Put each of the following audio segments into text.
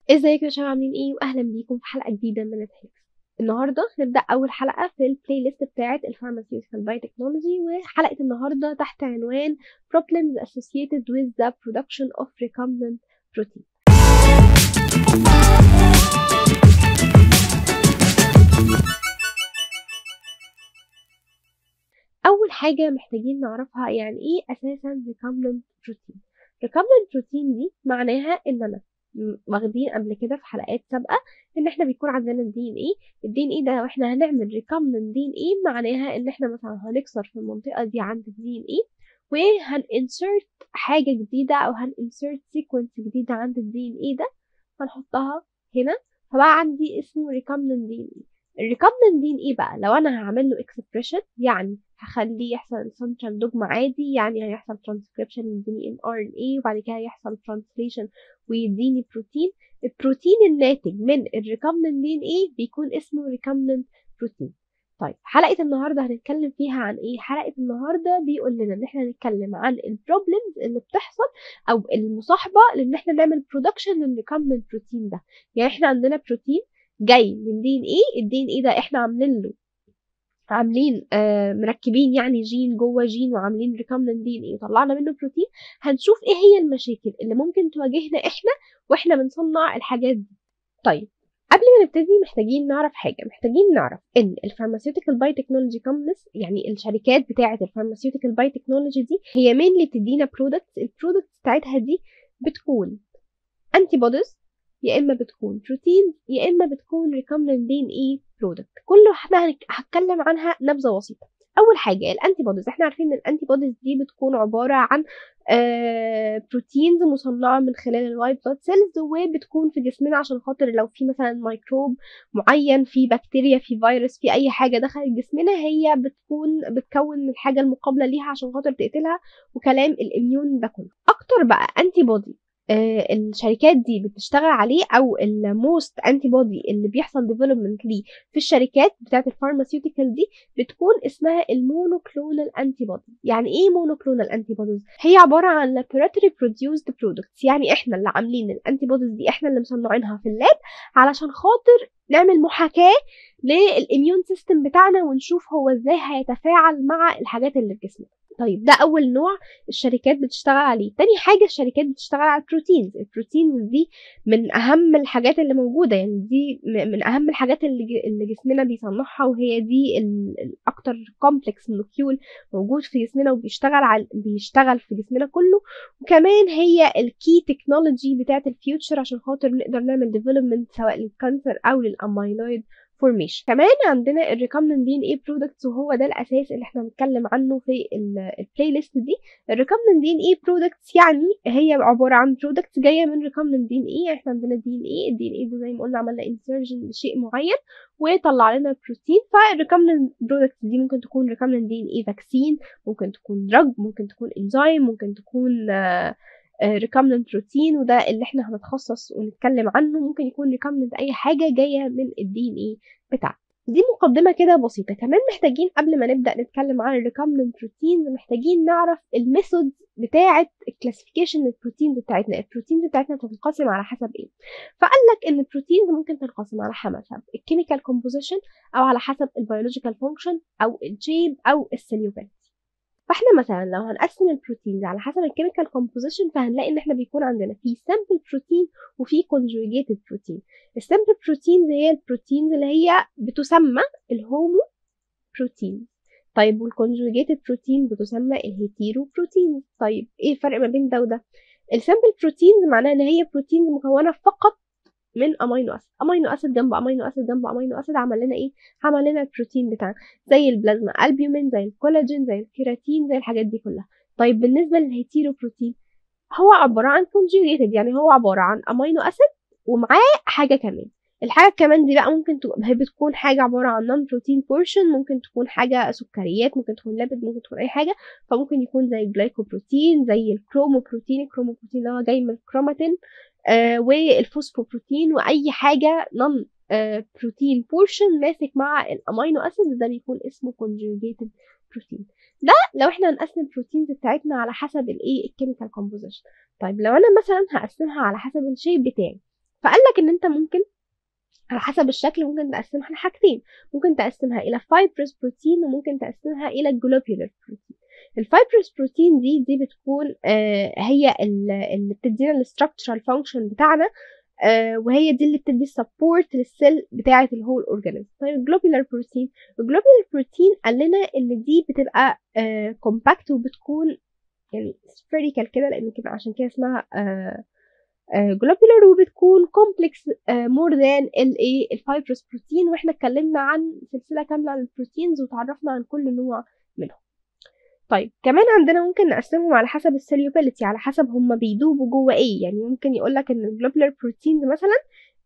ازيكم يا شباب عاملين ايه واهلا بيكم في حلقه جديده من نتفليكس النهارده نبدا اول حلقه في البلاي ليست بتاعه الفارماسيوتيكال بايوتكنولوجي وحلقه النهارده تحت عنوان problems associated with the production of recombinant protein اول حاجه محتاجين نعرفها يعني ايه اساسا recombinant protein recombinant protein دي معناها ان انا واخدين قبل كده في حلقات سابقه ان احنا بيكون عندنا الدي ان ايه الدي ان ايه ده واحنا هنعمل ريكامننت دي ان ايه معناها ان احنا مثلا هنكسر في المنطقه دي عند الدي ان ايه وهنinsert حاجه جديده او هنinsert سيكونس جديده عند الدي ان ايه ده هنحطها هنا فبقى عندي اسمه ريكامننت دي ان ايه الريكامننت دي ان ايه بقى لو انا هعمل له اكسبريشن يعني هخليه يحصل سنترال دوجما عادي يعني هيحصل ترانسكريبشن للدي ان ار ان اي وبعد كده هيحصل ترانسليشن ويديني بروتين البروتين الناتج من الريكامننت دي ان ايه بيكون اسمه ريكامننت بروتين طيب حلقة النهاردة هنتكلم فيها عن ايه حلقة النهاردة بيقول لنا ان احنا هنتكلم عن البروبلمز اللي بتحصل او المصاحبة لان احنا نعمل برودكشن للريكامننت بروتين ده يعني احنا عندنا بروتين جاي من دي ان ايه الدي ان ايه ده احنا عاملين له عاملين آه مركبين يعني جين جوه جين وعاملين ريكامننت دي ان ايه وطلعنا منه بروتين هنشوف ايه هي المشاكل اللي ممكن تواجهنا احنا واحنا بنصنع الحاجات دي طيب قبل ما نبتدي محتاجين نعرف حاجه محتاجين نعرف ان الفارماسيوتيكال باي تكنولوجي كومبانيز يعني الشركات بتاعه الفارماسيوتيكال باي تكنولوجي دي هي مين اللي بتدينا برودكتس البرودكتس بتاعتها دي بتكون انتي بوديز يا اما بتكون بروتين يا اما بتكون ريكامننت دي ان اي برودكت كل واحده هتكلم عنها نبذه بسيطه اول حاجه الانتي بوديز احنا عارفين ان الانتي بوديز دي بتكون عباره عن آه بروتينز مصنعه من خلال الوايت بلاد سيلز وبتكون في جسمنا عشان خاطر لو في مثلا ميكروب معين في بكتيريا في فيروس في اي حاجه دخلت جسمنا هي بتكون بتكون الحاجه المقابله ليها عشان خاطر تقتلها وكلام الاميون ده كله اكتر بقى انتي بودي آه الشركات دي بتشتغل عليه او الموست انتي بودي اللي بيحصل ديفلوبمنت ليه في الشركات بتاعه الفارماسيوتيكال دي بتكون اسمها المونوكلونال انتي بودي يعني ايه مونوكلونال انتي بوديز هي عباره عن لابوراتوري بروديوسد برودكتس يعني احنا اللي عاملين الانتي بوديز دي احنا اللي مصنعينها في اللاب علشان خاطر نعمل محاكاه للاميون سيستم بتاعنا ونشوف هو ازاي هيتفاعل مع الحاجات اللي في جسمنا طيب ده اول نوع الشركات بتشتغل عليه تاني حاجة الشركات بتشتغل على البروتينز البروتينز دي من اهم الحاجات اللي موجودة يعني دي من اهم الحاجات اللي, اللي جسمنا بيصنعها وهي دي الاكتر كومبلكس مولكيول موجود في جسمنا وبيشتغل على بيشتغل في جسمنا كله وكمان هي الكي تكنولوجي بتاعت الفيوتشر عشان خاطر نقدر نعمل ديفلوبمنت سواء للكانسر او للاميلويد فورميشن كمان عندنا الريكامننت دي ان اي برودكتس وهو ده الاساس اللي احنا هنتكلم عنه في البلاي ليست دي الريكامننت دي ان اي برودكتس يعني هي عباره عن برودكتس جايه من ريكامننت دي ان اي احنا عندنا دي ان اي الدي ان اي ده زي ما قلنا عملنا انسرجن لشيء معين وطلع لنا بروتين فالريكامننت برودكتس دي ممكن تكون ريكامننت دي ان اي فاكسين ممكن تكون دراج ممكن تكون انزيم ممكن تكون آه ريكامننت روتين وده اللي احنا هنتخصص ونتكلم عنه ممكن يكون ريكامننت اي حاجه جايه من الدي ان اي بتاعنا دي مقدمه كده بسيطه كمان محتاجين قبل ما نبدا نتكلم عن الريكامننت بروتين محتاجين نعرف الميثود بتاعه الكلاسيفيكيشن للبروتينز بتاعتنا البروتينز بتاعتنا بتنقسم على حسب ايه فقال لك ان البروتينز ممكن تنقسم على حسب الكيميكال كومبوزيشن او على حسب البيولوجيكال فانكشن او الشيب او السيلوبات فاحنا مثلا لو هنقسم البروتينز على حسب الكيميكال كومبوزيشن فهنلاقي ان احنا بيكون عندنا في سامبل بروتين وفي كونجوجيتد بروتين السامبل بروتينز هي البروتينز اللي هي بتسمى الهومو بروتين طيب والكونجوجيتد بروتين بتسمى الهيتيرو بروتين طيب ايه الفرق ما بين ده وده السامبل بروتينز معناها ان هي بروتينز مكونه فقط من امينو اسيد امينو اسيد جنب امينو اسيد جنب امينو اسيد عمل لنا ايه عمل لنا البروتين بتاعنا زي البلازما البيومين زي الكولاجين زي الكيراتين زي الحاجات دي كلها طيب بالنسبه للهيتيرو بروتين هو عباره عن كونجوجيتد يعني هو عباره عن امينو اسيد ومعاه حاجه كمان الحاجه كمان دي بقى ممكن تبقى بتكون حاجه عباره عن نون بروتين بورشن ممكن تكون حاجه سكريات ممكن تكون لابد ممكن تكون اي حاجه فممكن يكون زي الجلايكوبروتين زي الكروموبروتين الكروموبروتين اللي هو جاي من الكروماتين آه والفوسفوبروتين واي حاجه نون آه بروتين بورشن ماسك مع الامينو اسيد ده بيكون اسمه conjugated بروتين ده لو احنا هنقسم البروتينز بتاعتنا على حسب الايه الكيميكال كومبوزيشن طيب لو انا مثلا هقسمها على حسب الشيب بتاعي فقال لك ان انت ممكن على حسب الشكل ممكن تقسمها لحاجتين ممكن تقسمها الى fibrous بروتين وممكن تقسمها الى globular بروتين الفايبرس بروتين دي دي بتكون آه هي اللي بتدينا الاستراكشرال فانكشن بتاعنا آه وهي دي اللي بتدي سبورت للسيل بتاعه الهول اورجانيزم طيب الجلوبولار بروتين الجلوبولار بروتين قال لنا ان دي بتبقى كومباكت وبتكون يعني سفيريكال كده لان كده عشان كده اسمها جلوبولار وبتكون كومبلكس مور ذان الايه الفايبرس بروتين واحنا اتكلمنا عن سلسله كامله عن البروتينز وتعرفنا عن كل نوع منهم طيب كمان عندنا ممكن نقسمهم على حسب السيليوبيليتي على حسب هما بيدوبوا جوه ايه يعني ممكن يقولك ان الجلوبولار بروتينز مثلا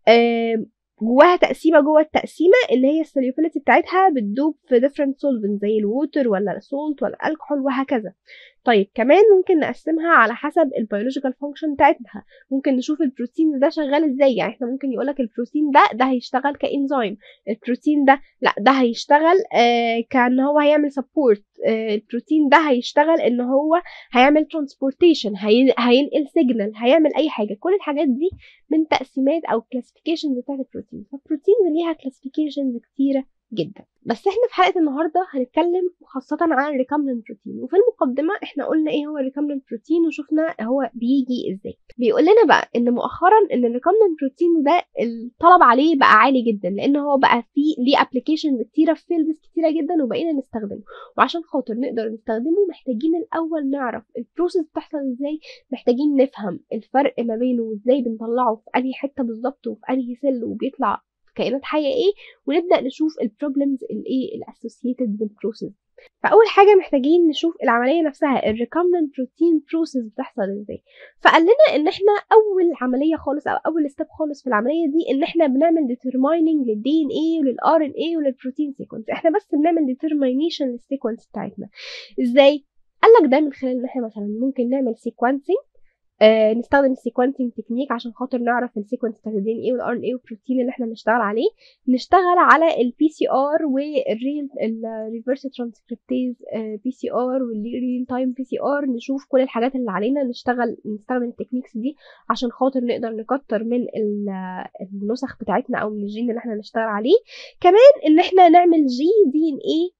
آه جواها تقسيمه جوه التقسيمه اللي هي السوليوبيليتي بتاعتها بتدوب في different solvents زي الووتر ولا السولت ولا الكحول وهكذا طيب كمان ممكن نقسمها على حسب البيولوجيكال فانكشن بتاعتها ممكن نشوف البروتين ده شغال ازاي يعني احنا ممكن يقولك البروتين ده ده هيشتغل كانزيم البروتين ده لا ده هيشتغل آه كان هو هيعمل سبورت آه البروتين ده هيشتغل ان هو هيعمل ترانسبورتيشن هي... هينقل سيجنال هيعمل اي حاجه كل الحاجات دي من تقسيمات او كلاسيفيكيشنز بتاعت البروتين فالبروتين ليها كلاسيفيكيشنز كتيره جدا بس احنا في حلقه النهارده هنتكلم خاصه عن الريكامبنت بروتين وفي المقدمه احنا قلنا ايه هو الريكامبنت بروتين وشفنا هو بيجي ازاي بيقول لنا بقى ان مؤخرا ان الريكامبنت بروتين ده الطلب عليه بقى عالي جدا لان هو بقى فيه ليه ابلكيشنز كتيره في فيلدز كتيره جدا وبقينا نستخدمه وعشان خاطر نقدر نستخدمه محتاجين الاول نعرف البروسيس بتحصل ازاي محتاجين نفهم الفرق ما بينه وازاي بنطلعه في انهي حته بالظبط وفي انهي سيل وبيطلع كائنات حيه ايه ونبدا نشوف البروبلمز الايه الاسوسييتد بالبروسيس فاول حاجه محتاجين نشوف العمليه نفسها الريكامبنت بروتين بروسيس بتحصل ازاي فقال لنا ان احنا اول عمليه خالص او اول ستيب خالص في العمليه دي ان احنا بنعمل ديترمايننج للدي ان اي وللار ان اي وللبروتين سيكونس احنا بس بنعمل ديترمينيشن للسيكونس بتاعتنا ازاي قال لك ده من خلال ان احنا مثلا ممكن نعمل سيكونسنج آه نستخدم السيكونسنج تكنيك عشان خاطر نعرف السيكونس بتاعت الدي ان اي والار ان اي والبروتين اللي احنا بنشتغل عليه نشتغل على البي سي ار والريل الريفرس ترانسكريبتيز بي سي ار والريل تايم بي سي ار نشوف كل الحاجات اللي علينا نشتغل نستخدم التكنيكس دي عشان خاطر نقدر نكتر من النسخ بتاعتنا او من الجين اللي احنا نشتغل عليه كمان ان احنا نعمل جي دي ان اي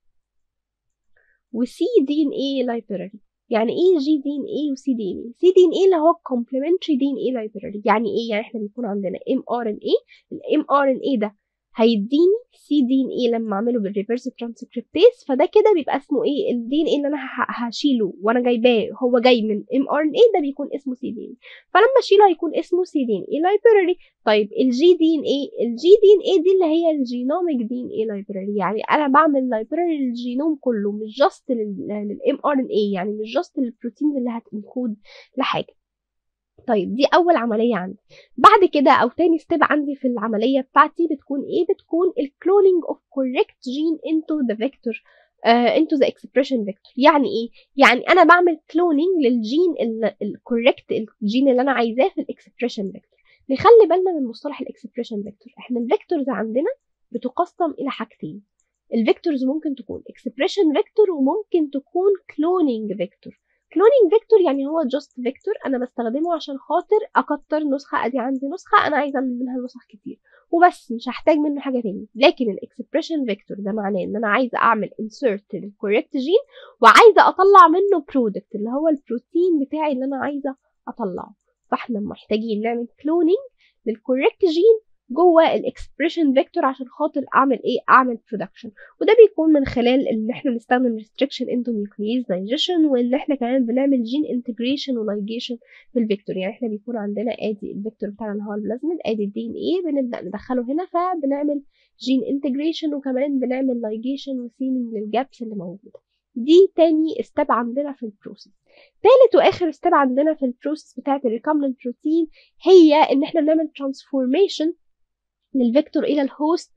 وسي دي ان اي لايبراري يعني ايه جي دي ان اي وسي دي ان اي سي دي ان اي اللي هو complementary دي ان اي لايبراري يعني ايه يعني احنا بيكون عندنا ام ار ان اي الام ار ان اي ده هيديني سي دي ان اي لما اعمله بالريفرس ترانسكريبتيز فده كده بيبقى اسمه ايه الدي ان اي اللي انا هشيله وانا جايباه هو جاي من ام ار ان اي ده بيكون اسمه سي دي ان فلما اشيله هيكون اسمه سي دي ان اي لايبراري طيب الجي دي ان اي الجي دي ان اي دي اللي هي الجينوميك دي ان اي لايبراري يعني انا بعمل لايبراري للجينوم كله مش جاست للام ار ان اي يعني مش جاست للبروتين اللي هتنكود لحاجه طيب دي اول عمليه عندي بعد كده او تاني ستيب عندي في العمليه بتاعتي بتكون ايه بتكون الكلونينج اوف كوريكت جين انتو ذا فيكتور انتو ذا اكسبريشن فيكتور يعني ايه يعني انا بعمل كلونينج للجين الكوريكت الجين اللي انا عايزاه في الاكسبريشن فيكتور نخلي بالنا من مصطلح الاكسبريشن فيكتور احنا الفيكتورز عندنا بتقسم الى حاجتين الفيكتورز ممكن تكون اكسبريشن فيكتور وممكن تكون كلونينج فيكتور كلونينج فيكتور يعني هو جاست فيكتور انا بستخدمه عشان خاطر اكتر نسخه ادي عندي نسخه انا عايزه اعمل منها نسخ كتير وبس مش هحتاج منه حاجه تاني لكن الاكسبريشن فيكتور ده معناه ان انا عايزه اعمل انسيرت للكوريكت جين وعايزه اطلع منه برودكت اللي هو البروتين بتاعي اللي انا عايزه اطلعه فاحنا محتاجين نعمل كلونينج للكوريكت جين جوه الاكسبريشن فيكتور عشان خاطر اعمل ايه اعمل برودكشن وده بيكون من خلال ان احنا نستخدم ريستريكشن اندوميوكليز دايجيشن وان احنا كمان بنعمل جين انتجريشن ولايجيشن في الفيكتور يعني احنا بيكون عندنا ادي الفيكتور بتاعنا اللي هو البلازميد ادي الدي ان ايه بنبدا ندخله هنا فبنعمل جين انتجريشن وكمان بنعمل لايجيشن وسيننج للجابس اللي موجوده دي تاني ستيب عندنا في البروسيس تالت واخر ستيب عندنا في البروسيس بتاعت الريكامبنت بروتين هي ان احنا بنعمل ترانسفورميشن للفيكتور الى الهوست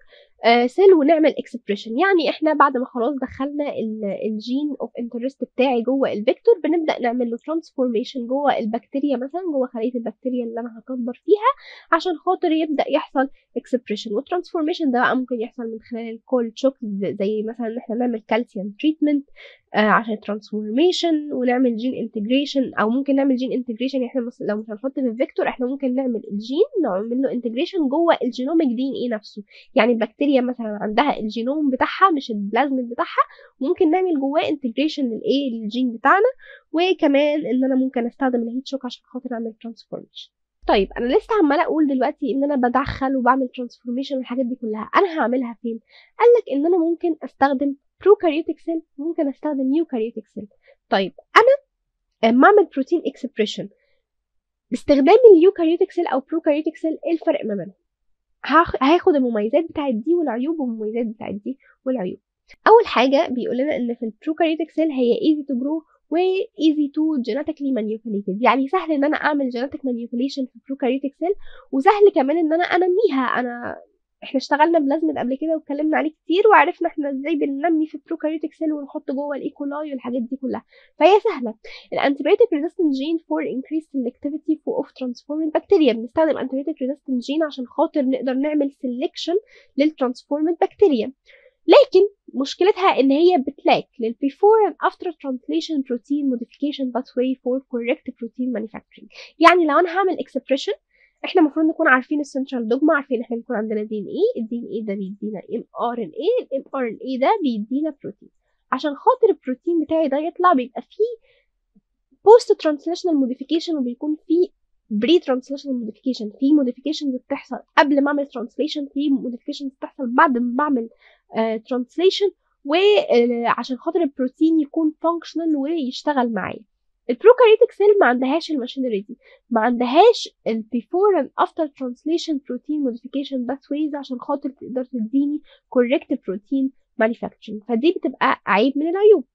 سيل ونعمل اكسبريشن يعني احنا بعد ما خلاص دخلنا الجين اوف انترست بتاعي جوه الفيكتور بنبدا نعمل له ترانسفورميشن جوه البكتيريا مثلا جوه خليه البكتيريا اللي انا هكبر فيها عشان خاطر يبدا يحصل اكسبريشن والترانسفورميشن ده بقى ممكن يحصل من خلال الكول تشوك زي مثلا ان احنا نعمل كالسيوم تريتمنت آه عشان ترانسفورميشن ونعمل جين انتجريشن او ممكن نعمل جين انتجريشن يعني احنا لو مش هنحط في الفيكتور احنا ممكن نعمل الجين نعمل له انتجريشن جوه الجينوميك دي ان ايه نفسه يعني البكتيريا مثلا عندها الجينوم بتاعها مش البلازميد بتاعها ممكن نعمل جواه انتجريشن للايه للجين بتاعنا وكمان ان انا ممكن استخدم الهيت شوك عشان خاطر اعمل ترانسفورميشن طيب انا لسه عماله اقول دلوقتي ان انا بدخل وبعمل ترانسفورميشن والحاجات دي كلها انا هعملها فين قال لك ان انا ممكن استخدم بروكاريوتيك سيل ممكن استخدم يوكاريوتيك سيل طيب انا اما اعمل بروتين اكسبريشن باستخدام اليوكاريوتيك سيل او بروكاريوتيك سيل ايه الفرق ما بينهم هاخد المميزات بتاعت دي والعيوب والمميزات بتاعت دي والعيوب اول حاجه بيقول لنا ان في البروكاريوتيك سيل هي ايزي تو جرو وايزي تو جينيتيكلي مانيبيوليتد يعني سهل ان انا اعمل جينيتيك مانيبيوليشن في البروكاريوتيك سيل وسهل كمان ان انا انميها انا احنا اشتغلنا بلازميد قبل كده واتكلمنا عليه كتير وعرفنا احنا ازاي بننمي في البروكاريوتيك سيل ونحط جوه الايكولاي والحاجات دي كلها فهي سهله الانتيبيوتيك ريزيستنت جين فور انكريس سيلكتيفيتي فور اوف ترانسفورمنت بكتيريا بنستخدم انتيبيوتيك ريزيستنت جين عشان خاطر نقدر نعمل سيلكشن للترانسفورمنت بكتيريا لكن مشكلتها ان هي بتلاك للبيفور and after translation protein modification pathway for correct protein manufacturing يعني لو انا هعمل expression احنا المفروض نكون عارفين السنترال دوجما عارفين احنا بيكون عندنا دي ان ايه الدي ان ايه ده بيدينا ام ار ان ايه الام ار ان ايه ده بيدينا بروتين عشان خاطر البروتين بتاعي ده يطلع بيبقى فيه بوست ترانسليشنال موديفيكيشن وبيكون فيه بري ترانسليشنال موديفيكيشن في موديفيكيشنز بتحصل قبل ما اعمل ترانسليشن في موديفيكيشنز بتحصل بعد ما بعمل ترانسليشن وعشان خاطر البروتين يكون فانكشنال ويشتغل معايا البروكاريوتيك سيل ما عندهاش الماشينري دي ما عندهاش البيفور اند افتر ترانسليشن بروتين موديفيكيشن باثويز عشان خاطر تقدر تديني كوريكت بروتين مانيفاكتشرنج فدي بتبقى عيب من العيوب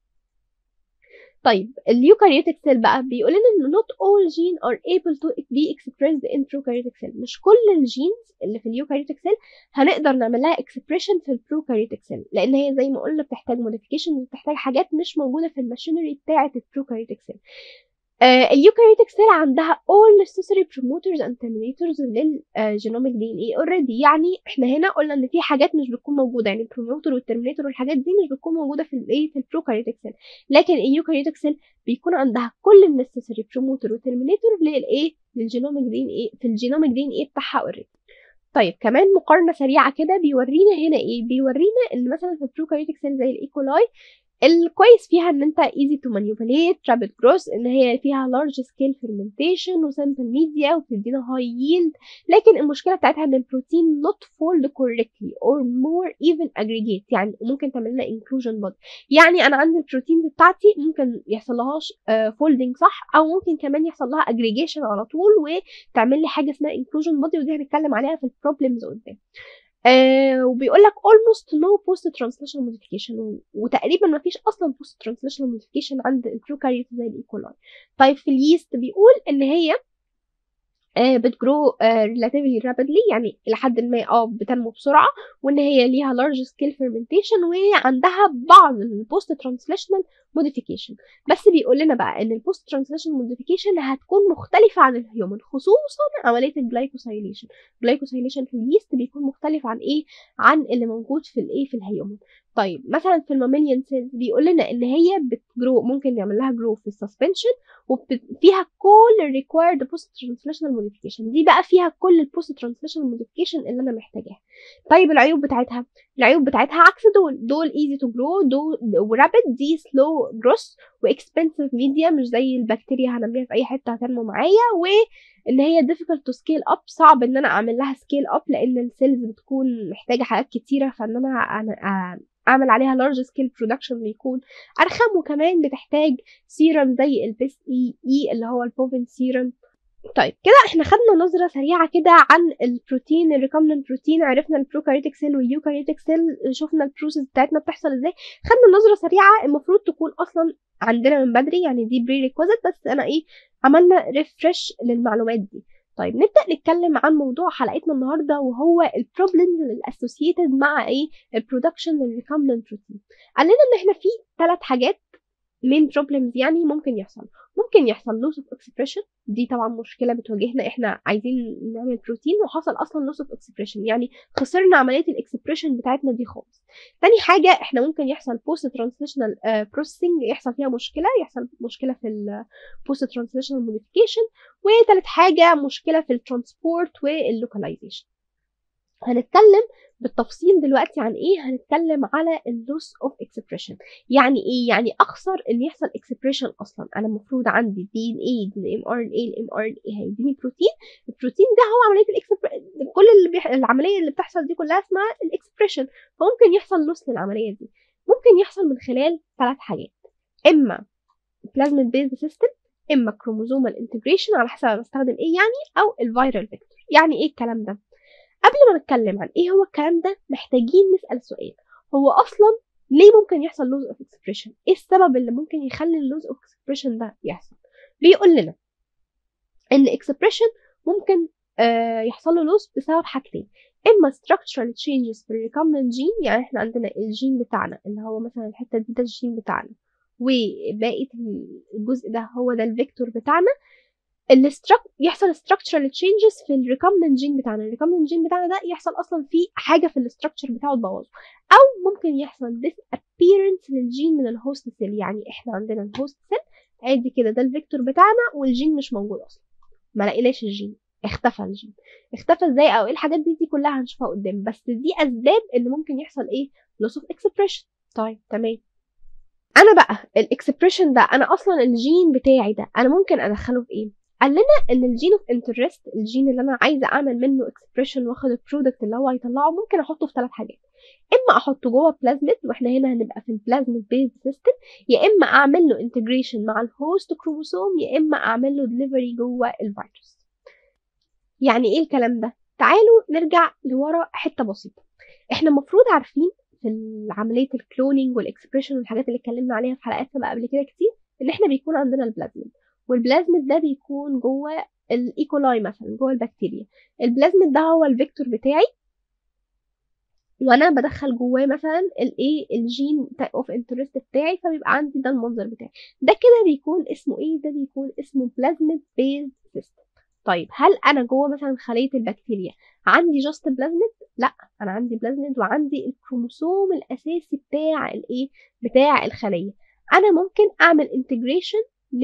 طيب اليوكاريوتيك سيل بقى بيقول لنا ان not all gene are able to be expressed in prokaryotic cell مش كل الجينز اللي في اليوكاريوتيك سيل هنقدر نعمل لها expression في البروكاريوتيك سيل لان هي زي ما قلنا بتحتاج modification وبتحتاج حاجات مش موجوده في الماشينري بتاعه البروكاريوتيك سيل آه اليوكاريوتيك سيل عندها all necessary promoters and terminators للجينوميك دي ان اي اوريدي يعني احنا هنا قلنا ان في حاجات مش بتكون موجوده يعني البروموتر والترمينيتور والحاجات دي مش بتكون موجوده في الايه في البروكاريوتيك سيل لكن اليوكاريوتيك سيل بيكون عندها كل النسيسري بروموتر وترمينيتور للايه للجينوميك دي ان اي في الجينوميك دي ان اي بتاعها اوريدي طيب كمان مقارنه سريعه كده بيورينا هنا ايه بيورينا ان مثلا في البروكاريوتيك سيل زي الايكولاي الكويس فيها ان انت easy to manipulate rapid growth ان هي فيها large scale fermentation وسامبل ميديا وبتدينا high yield لكن المشكله بتاعتها ان البروتين not fold correctly or more even aggregate يعني ممكن تعمل لنا inclusion body يعني انا عندي البروتين بتاعتي ممكن يحصل لهاش فولدنج صح او ممكن كمان يحصل لها aggregation على طول وتعمل لي حاجه اسمها inclusion body ودي هنتكلم عليها في البروبلمز قدام آه وبيقول لك almost no post translational modification وتقريبا ما فيش اصلا post translational modification عند البروكاريوت زي الايكولاي طيب في اليست بيقول ان هي آه بتجرو آه relatively rapidly يعني لحد ما اه بتنمو بسرعه وان هي ليها large scale fermentation وعندها بعض البوست ترانسليشنال موديفيكيشن بس بيقول لنا بقى ان البوست ترانسليشنال موديفيكيشن هتكون مختلفه عن الهيومن خصوصا عمليه الجلايكوسايليشن الجلايكوسايليشن في اليست بيكون مختلف عن ايه عن اللي موجود في الايه في الهيومن طيب مثلا في الماميليان سيلز بيقول لنا ان هي بتجرو ممكن نعمل لها جرو في السسبنشن وفيها كل الريكوايرد بوست ترانسليشنال موديفيكيشن دي بقى فيها كل البوست ترانسليشنال موديفيكيشن اللي انا محتاجاها طيب العيوب بتاعتها العيوب بتاعتها عكس دول دول ايزي تو جرو دول ورابid دي سلو جروس واكسبنسيف ميديا مش زي البكتيريا هنميها في اي حته هتنمو معايا وان هي difficult to scale up صعب ان انا اعمل لها scale up لان السيلز بتكون محتاجه حاجات كتيره فان انا, أنا اعمل عليها large scale production بيكون ارخم وكمان بتحتاج سيرم زي البيس اي اي اللي هو البوفين سيرم طيب كده احنا خدنا نظرة سريعة كده عن البروتين الريكومننت بروتين عرفنا البروكاريوتيك سيل واليوكاريوتيك سيل شفنا البروسيس بتاعتنا بتحصل ازاي خدنا نظرة سريعة المفروض تكون اصلا عندنا من بدري يعني دي بري ريكوزيت بس انا ايه عملنا ريفرش للمعلومات دي طيب نبدا نتكلم عن موضوع حلقتنا النهارده وهو البروبلمز الاسوسييتد مع ايه البرودكشن للريكامبنت بروتين قال لنا ان احنا في ثلاث حاجات مين بروبلمز يعني ممكن يحصل ممكن يحصل لوس اوف اكسبريشن دي طبعا مشكله بتواجهنا احنا عايزين نعمل بروتين وحصل اصلا لوس اوف اكسبريشن يعني خسرنا عمليه الاكسبريشن بتاعتنا دي خالص تاني حاجه احنا ممكن يحصل بوست ترانسليشنال بروسيسنج يحصل فيها مشكله يحصل مشكله في البوست ترانسليشنال موديفيكيشن وتالت حاجه مشكله في الترانسبورت واللوكاليزيشن هنتكلم بالتفصيل دلوقتي عن ايه هنتكلم على اللوس اوف اكسبريشن يعني ايه يعني اخسر ان يحصل اكسبريشن اصلا انا المفروض عندي دي ان اي دي ام ار ان اي الام ار ان اي هيديني بروتين البروتين ده هو عمليه الاكسبريشن كل اللي بيح... العمليه اللي بتحصل دي كلها اسمها الاكسبريشن فممكن يحصل لوس للعمليه دي ممكن يحصل من خلال ثلاث حاجات اما بلازميد بيز سيستم اما كروموزومال انتجريشن على حسب انا بستخدم ايه يعني او الفيرال فيكتور يعني ايه الكلام ده قبل ما نتكلم عن ايه هو الكلام ده محتاجين نسال سؤال هو اصلا ليه ممكن يحصل لوز اوف اكسبريشن ايه السبب اللي ممكن يخلي اللوز اوف اكسبريشن ده يحصل بيقول لنا ان اكسبريشن ممكن آه يحصل له لوز بسبب حاجتين اما structural changes في الريكومبنت جين يعني احنا عندنا الجين بتاعنا اللي هو مثلا الحته دي ده الجين بتاعنا وباقي الجزء ده هو ده الفيكتور بتاعنا الاسترك يحصل structural changes في الريكومبنت جين بتاعنا الريكومبنت جين بتاعنا ده يحصل اصلا فيه حاجه في الاستراكشر بتاعه تبوظه او ممكن يحصل disappearance للجين من الهوست سيل يعني احنا عندنا الهوست سيل ادي كده ده الفيكتور بتاعنا والجين مش موجود اصلا ما لقيناش الجين اختفى الجين اختفى ازاي او ايه الحاجات دي دي كلها هنشوفها قدام بس دي اسباب اللي ممكن يحصل ايه loss of expression طيب تمام انا بقى الاكسبريشن ده انا اصلا الجين بتاعي ده انا ممكن ادخله في ايه قال لنا ان الجين اوف انترست الجين اللي انا عايزه اعمل منه اكسبريشن واخد البرودكت اللي هو هيطلعه ممكن احطه في ثلاث حاجات اما احطه جوه بلازميد واحنا هنا هنبقى في البلازميد بيز سيستم يا اما اعمل له انتجريشن مع الهوست كروموسوم يا اما اعمل له ديليفري جوه الفيروس يعني ايه الكلام ده تعالوا نرجع لورا حته بسيطه احنا المفروض عارفين في عمليه الكلونينج والاكسبريشن والحاجات اللي اتكلمنا عليها في حلقات سابقه قبل كده كتير ان احنا بيكون عندنا البلازميد والبلازميد ده بيكون جوه الايكولاي مثلا جوه البكتيريا البلازميد ده هو الفيكتور بتاعي وانا بدخل جواه مثلا الايه الجين اوف انترست بتاعي فبيبقى عندي ده المنظر بتاعي ده كده بيكون اسمه ايه ده بيكون اسمه بلازميد بيز سيستم طيب هل انا جوه مثلا خليه البكتيريا عندي جاست بلازميد لا انا عندي بلازميد وعندي الكروموسوم الاساسي بتاع الايه بتاع الخليه انا ممكن اعمل انتجريشن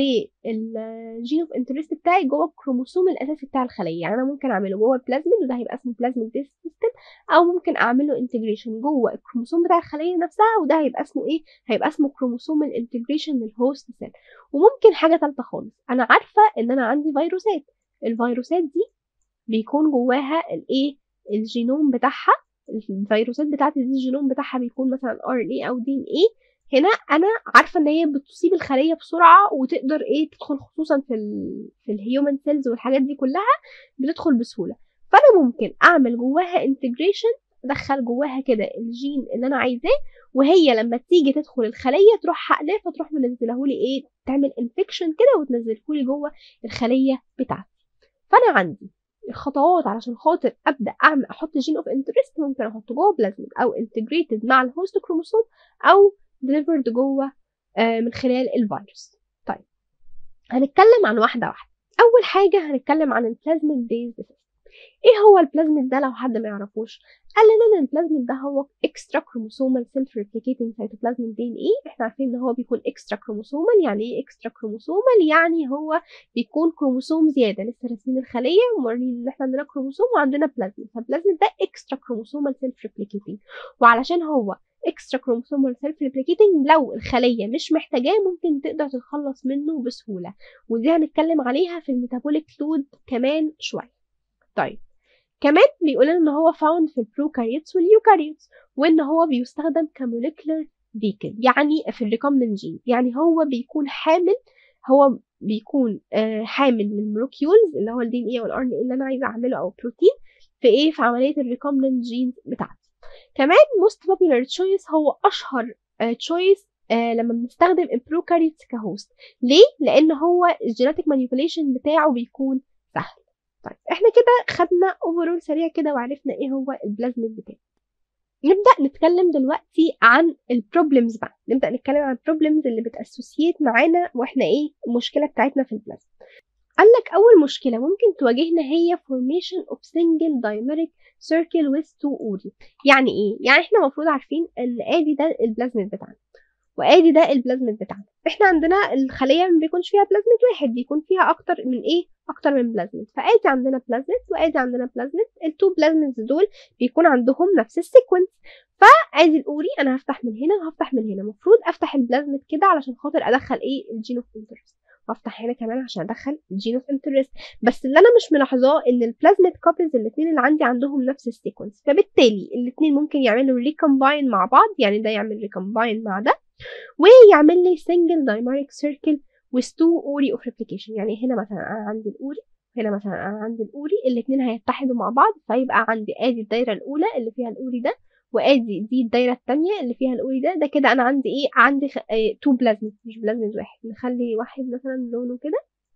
للجين اوف انترست بتاعي جوه الكروموسوم الاساسي بتاع الخليه يعني انا ممكن اعمله جوه البلازميد وده هيبقى اسمه بلازميد بيس سيستم او ممكن اعمل له انتجريشن جوه الكروموسوم بتاع الخليه نفسها وده هيبقى اسمه ايه هيبقى اسمه كروموسوم الانتجريشن للهوست سيل وممكن حاجه ثالثه خالص انا عارفه ان انا عندي فيروسات الفيروسات دي بيكون جواها الايه الجينوم بتاعها الفيروسات بتاعت دي الجينوم بتاعها بيكون مثلا ار ان اي او دي ان اي هنا انا عارفه ان هي بتصيب الخليه بسرعه وتقدر ايه تدخل خصوصا في ال في الهيومن سيلز والحاجات دي كلها بتدخل بسهوله فانا ممكن اعمل جواها انتجريشن ادخل جواها كده الجين اللي انا عايزاه وهي لما تيجي تدخل الخليه تروح حقناه فتروح منزلهولي ايه تعمل انفكشن كده وتنزلهولي جوه الخليه بتاعتي فانا عندي الخطوات علشان خاطر ابدا اعمل احط جين اوف انترست ممكن احطه جوه بلازميد او انتجريتد مع الهوست كروموسوم او ديليفرد جوه آه من خلال الفيروس طيب هنتكلم عن واحده واحده اول حاجه هنتكلم عن البلازميد بيز ايه هو البلازميد ده لو حد ما يعرفوش قال لنا ان البلازميد ده هو اكسترا كروموسومال سيلف ريبليكيتنج سيتوبلازميد دي ان ايه احنا عارفين ان هو بيكون اكسترا كروموسومال يعني ايه اكسترا كروموسومال يعني هو بيكون كروموسوم زياده لسه راسمين الخليه وموريين ان احنا عندنا كروموسوم وعندنا بلازميد فالبلازميد ده اكسترا كروموسومال سيلف ريبليكيتنج وعلشان هو اكسترا كروموسومال سيلف ريبليكيتنج لو الخليه مش محتاجاه ممكن تقدر تتخلص منه بسهوله ودي هنتكلم عليها في الميتابوليك لود كمان شويه طيب كمان بيقول ان هو فاوند في البروكاريوتس واليوكاريوتس وان هو بيستخدم كموليكولر فيكل يعني في الريكومبنت جين يعني هو بيكون حامل هو بيكون آه حامل للمولكيولز اللي هو الدي ان اي والار ان اي اللي انا عايزه اعمله او بروتين في ايه في عمليه الريكومبنت جين بتاعتي كمان most popular choice هو اشهر تشويس uh, uh, لما بنستخدم البروكاريوتس كهوست ليه لان هو الجينيتك مانيبيوليشن بتاعه بيكون سهل طيب احنا كده خدنا اوفرول سريع كده وعرفنا ايه هو البلازميد بتاعي نبدا نتكلم دلوقتي عن البروبلمز بقى نبدا نتكلم عن البروبلمز اللي بتاسوسيت معانا واحنا ايه المشكله بتاعتنا في البلازما قال لك اول مشكله ممكن تواجهنا هي formation of single dimeric circle with two ori يعني ايه يعني احنا المفروض عارفين ان ادي ده البلازميد بتاعنا وادي ده البلازميد بتاعنا احنا عندنا الخليه ما بيكونش فيها بلازميد واحد بيكون فيها اكتر من ايه اكتر من بلازميد فادي عندنا بلازميد وادي عندنا بلازميد التو بلازميدز دول بيكون عندهم نفس السيكونس فادي الاوري انا هفتح من هنا وهفتح من هنا المفروض افتح البلازميد كده علشان خاطر ادخل ايه الجين اوف انترست وافتح هنا كمان عشان ادخل الجين اوف انترست بس اللي انا مش ملاحظاه ان البلازميد كابلز الاثنين اللي عندي عندهم نفس السيكونس فبالتالي الاثنين ممكن يعملوا ريكومباين مع بعض يعني ده يعمل ريكومباين مع ده ويعمل لي single dimeric circle with two ori of replication يعني هنا مثلا انا عندي الاوري هنا مثلا انا عندي الاوري الاثنين هيتحدوا مع بعض فيبقى عندي ادي الدايره الاولى اللي فيها الاوري ده وادي دي الدايره الثانيه اللي فيها الاوري ده ده كده انا عندي ايه عندي خ... اه... تو بلازميد مش بلازميد واحد نخلي واحد مثلا لونه كده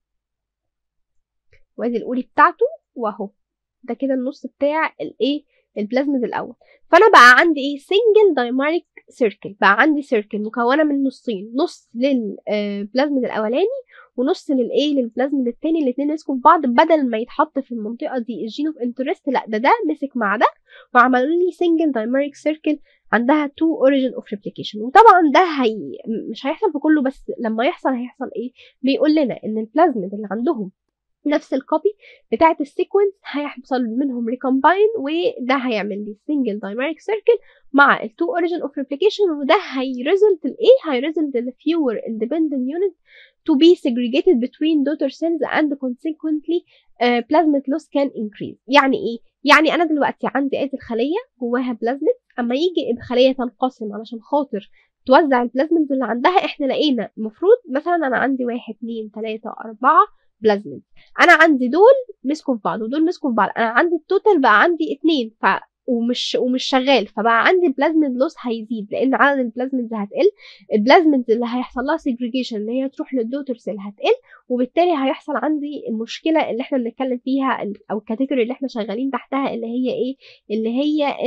وادي الاوري بتاعته واهو ده كده النص بتاع الايه البلازميد الاول فانا بقى عندي ايه سنجل دايماريك سيركل بقى عندي سيركل مكونه من نصين نص للبلازميد الاولاني ونص للايه للبلازميد التاني الاثنين مسكوا في بعض بدل ما يتحط في المنطقه دي الجين اوف انترست لا ده ده مسك مع ده وعملوا لي سنجل دايماريك سيركل عندها تو اوريجين اوف ريبليكيشن وطبعا ده هي مش هيحصل في كله بس لما يحصل هيحصل ايه بيقول لنا ان البلازميد اللي عندهم نفس الكوبي بتاعت السيكونس هيحصل منهم ريكومباين وده هيعمل لي سنجل دايماريك سيركل مع التو اوريجين اوف ريبليكيشن وده هيريزلت الايه هيريزلت ال fewer independent units to be segregated between daughter cells and consequently uh, plasmid loss can increase يعني ايه يعني انا دلوقتي عندي ادي الخليه جواها بلازميد اما يجي الخليه تنقسم علشان خاطر توزع البلازميدز اللي عندها احنا لقينا المفروض مثلا انا عندي واحد اتنين تلاته اربعه بلازميد انا عندي دول مسكوا في بعض ودول مسكوا في بعض انا عندي التوتال بقى عندي اتنين ف ومش ومش شغال فبقى عندي البلازميد لوس هيزيد لان عدد البلازميدز هتقل البلازميدز اللي هيحصل لها سيجريجيشن اللي هي تروح للدوتر سيل هتقل وبالتالي هيحصل عندي المشكله اللي احنا بنتكلم فيها او الكاتيجوري اللي احنا شغالين تحتها اللي هي ايه اللي هي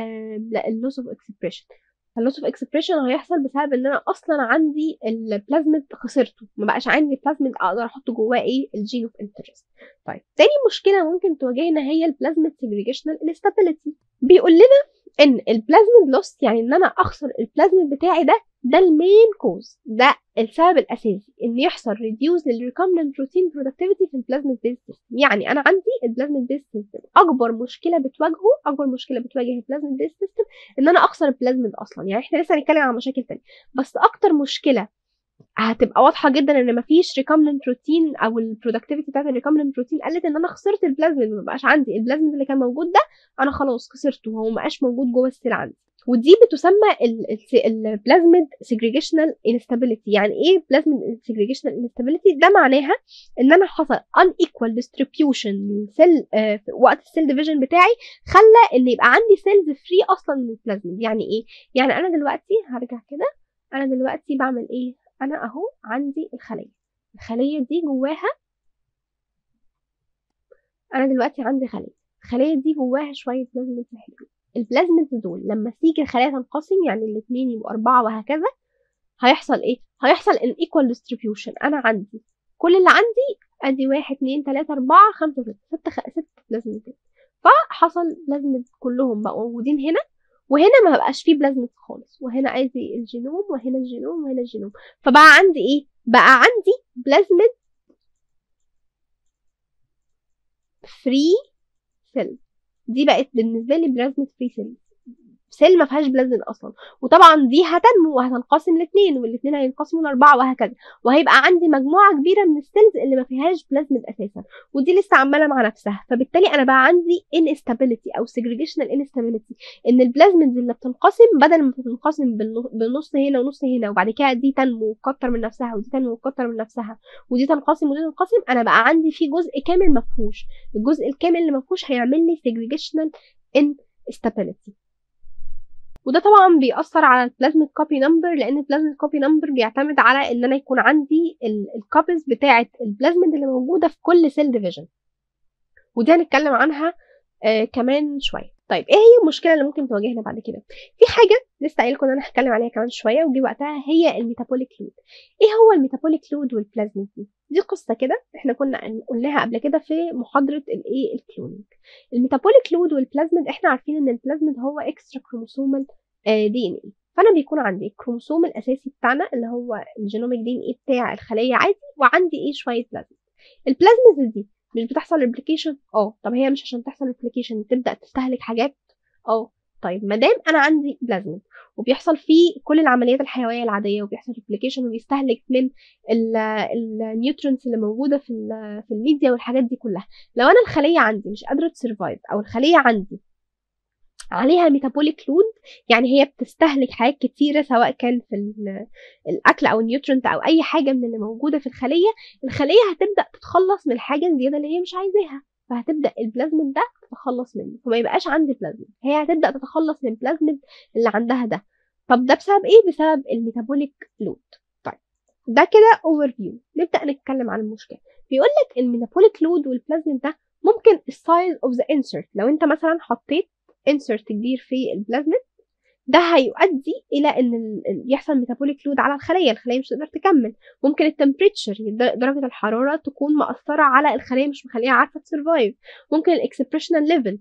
اللوس اوف اكسبريشن اللوس اوف اكسبريشن هيحصل بسبب ان انا اصلا عندي البلازميد خسرته ما بقاش عندي بلازميد اقدر احط جواه ايه الجين اوف انترست طيب تاني مشكله ممكن تواجهنا هي البلازميد سيجريجيشنال انستابيليتي بيقول لنا ان البلازميد لوس يعني ان انا اخسر البلازميد بتاعي ده ده المين كوز ده السبب الاساسي ان يحصل ريديوز للريكومبنت بروتين برودكتيفيتي في البلازميد بيز سيستم يعني انا عندي البلازميد بيز سيستم اكبر مشكله بتواجهه اكبر مشكله بتواجه البلازميد بيز سيستم ان انا اخسر البلازميد اصلا يعني احنا لسه هنتكلم عن مشاكل تانية بس اكتر مشكله هتبقى واضحه جدا ان مفيش ريكومبنت بروتين او البرودكتيفيتي بتاعت الريكومبنت بروتين قلت ان انا خسرت البلازميد ما بقاش عندي البلازميد اللي كان موجود ده انا خلاص خسرته هو ما بقاش موجود جوه السيل عندي ودي بتسمى البلازميد سيجريجيشنال انستابيليتي يعني ايه بلازميد سيجريجيشنال انستابيليتي ده معناها ان انا حصل unequal distribution للسيل آه في وقت السيل ديفيجن بتاعي خلى ان يبقى عندي سيلز فري اصلا من البلازميد يعني ايه يعني انا دلوقتي هرجع كده انا دلوقتي بعمل ايه انا اهو عندي الخليه الخليه دي جواها انا دلوقتي عندي خليه الخليه دي جواها شويه بلازميد حلوين البلازميدز دول لما تيجي الخلايا تنقسم يعني الاثنين يبقوا أربعة وهكذا هيحصل إيه؟ هيحصل ان equal distribution أنا عندي كل اللي عندي أدي واحد اتنين تلاتة أربعة خمسة ستة ست خ... ست بلازميد فحصل بلازميد كلهم بقوا موجودين هنا وهنا ما بقاش فيه بلازميد خالص وهنا ادي الجينوم وهنا الجينوم وهنا الجينوم فبقى عندي ايه بقى عندي بلازميد فري سيل دي بقت بالنسبه لي بلازميد فري سيل سيل ما فيهاش بلازميد اصلا وطبعا دي هتنمو وهتنقسم لاثنين والاثنين هينقسموا لاربعه وهكذا وهيبقى عندي مجموعه كبيره من السيلز اللي ما فيهاش بلازميد اساسا ودي لسه عماله مع نفسها فبالتالي انا بقى عندي انستابيليتي او سيجريجيشنال انستابيليتي ان البلازميدز اللي بتنقسم بدل ما تنقسم بالنص هنا ونص هنا وبعد كده دي تنمو وتكتر من نفسها ودي تنمو وتكتر من نفسها ودي تنقسم ودي تنقسم انا بقى عندي في جزء كامل ما فيهوش الجزء الكامل اللي ما فيهوش هيعمل لي سيجريجيشنال انستابيليتي وده طبعا بيأثر على البلازميد كوبي نمبر لان البلازميد كوبي نمبر بيعتمد على ان انا يكون عندي الكوبيز بتاعه البلازميد اللي موجوده في كل سيل ديفيجن ودي هنتكلم عنها آه كمان شويه طيب ايه هي المشكله اللي ممكن تواجهنا بعد كده في حاجه لسه قايل لكم ان انا هتكلم عليها كمان شويه وجي وقتها هي الميتابوليك لود ايه هو الميتابوليك لود والبلازميد دي دي قصه كده احنا كنا قلناها قبل كده في محاضره الايه الكلونينج الميتابوليك لود والبلازميد احنا عارفين ان البلازميد هو اكسترا كروموسومال دي ان اي فانا بيكون عندي الكروموسوم الاساسي بتاعنا اللي هو الجينوميك دي ان اي بتاع الخليه عادي وعندي ايه شويه بلازميد البلازميد دي مش بتحصل ريبليكيشن اه طب هي مش عشان تحصل ريبليكيشن تبدا تستهلك حاجات اه طيب ما دام انا عندي بلازميد وبيحصل فيه كل العمليات الحيويه العاديه وبيحصل ريبليكيشن وبيستهلك من النيوترينز اللي موجوده في في الميديا والحاجات دي كلها لو انا الخليه عندي مش قادره تسرفايف او الخليه عندي عليها ميتابوليك لود يعني هي بتستهلك حاجات كتيرة سواء كان في الأكل أو النيوترنت أو أي حاجة من اللي موجودة في الخلية الخلية هتبدأ تتخلص من الحاجة الزيادة اللي هي مش عايزاها فهتبدا البلازميد ده تتخلص منه فما يبقاش عندي بلازميد هي هتبدا تتخلص من البلازميد اللي عندها ده طب ده بسبب ايه بسبب الميتابوليك لود طيب ده كده اوفر فيو نبدا نتكلم عن المشكله بيقول لك الميتابوليك لود والبلازميد ده ممكن السايز اوف ذا انسرت لو انت مثلا حطيت انسرت كبير في البلازميد ده هيؤدي الى ان يحصل ميتابوليك لود على الخليه الخليه مش تقدر تكمل ممكن التمبريتشر درجه الحراره تكون مأثره على الخليه مش مخليها عارفه تسرفايف ممكن الاكسبريشنال ليفل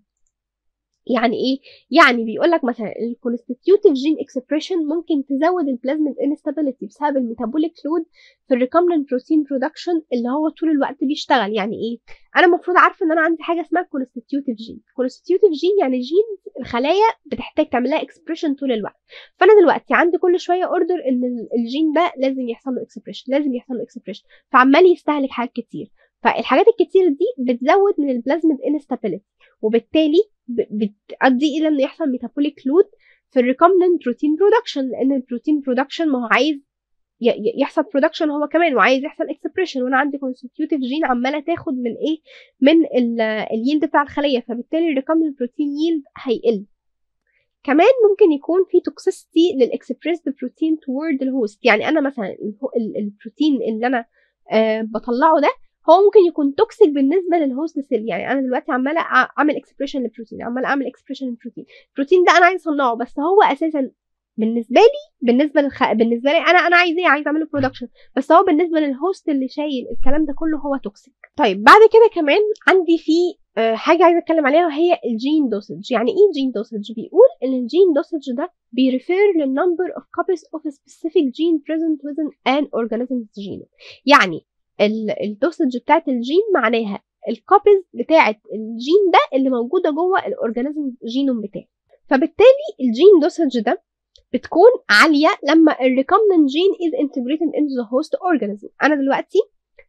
يعني ايه يعني بيقول لك مثلا الكونستيتيوتيف جين اكسبريشن ممكن تزود البلازميد انستابيليتي بسبب الميتابوليك لود في الريكومبنت بروتين برودكشن اللي هو طول الوقت بيشتغل يعني ايه انا المفروض عارفه ان انا عندي حاجه اسمها كونستيتيوتيف جين كونستيتيوتيف جين يعني جين الخلايا بتحتاج تعمل لها اكسبريشن طول الوقت فانا دلوقتي عندي كل شويه اوردر ان الجين ده لازم يحصل له اكسبريشن لازم يحصل له اكسبريشن فعمال يستهلك حاجات كتير فالحاجات الكتير دي بتزود من البلازميد انستابيليتي وبالتالي بتؤدي الى ان يحصل ميتابوليك لود في الريكومبنت بروتين برودكشن لان البروتين برودكشن ما هو عايز يحصل برودكشن هو كمان وعايز يحصل اكسبريشن وانا عندي كونستيتيوتيف جين عماله تاخد من ايه من اليلد بتاع الخليه فبالتالي الريكومبنت بروتين يلد هيقل كمان ممكن يكون في توكسيستي للاكسبريسد بروتين توورد الهوست يعني انا مثلا البروتين اللي انا أه بطلعه ده هو ممكن يكون توكسيك بالنسبه للهوست سيل يعني انا دلوقتي عماله اعمل اكسبريشن للبروتين عماله اعمل اكسبريشن للبروتين البروتين ده انا عايز اصنعه بس هو اساسا بالنسبه لي بالنسبه للخ... بالنسبه لي انا انا عايز ايه عايز اعمل له برودكشن بس هو بالنسبه للهوست اللي شايل الكلام ده كله هو توكسيك طيب بعد كده كمان عندي في حاجه عايزه اتكلم عليها وهي الجين دوسج يعني ايه جين دوسج بيقول ان الجين دوسج ده بيريفير للنمبر اوف copies of a specific gene present within an organism's genome يعني الدوسج بتاعت الجين معناها الكوبيز بتاعت الجين ده اللي موجوده جوه الاورجانيزم جينوم بتاعي فبالتالي الجين دوسج ده بتكون عاليه لما الريكومبنت جين از انتجريتد انتو ذا هوست اورجانيزم انا دلوقتي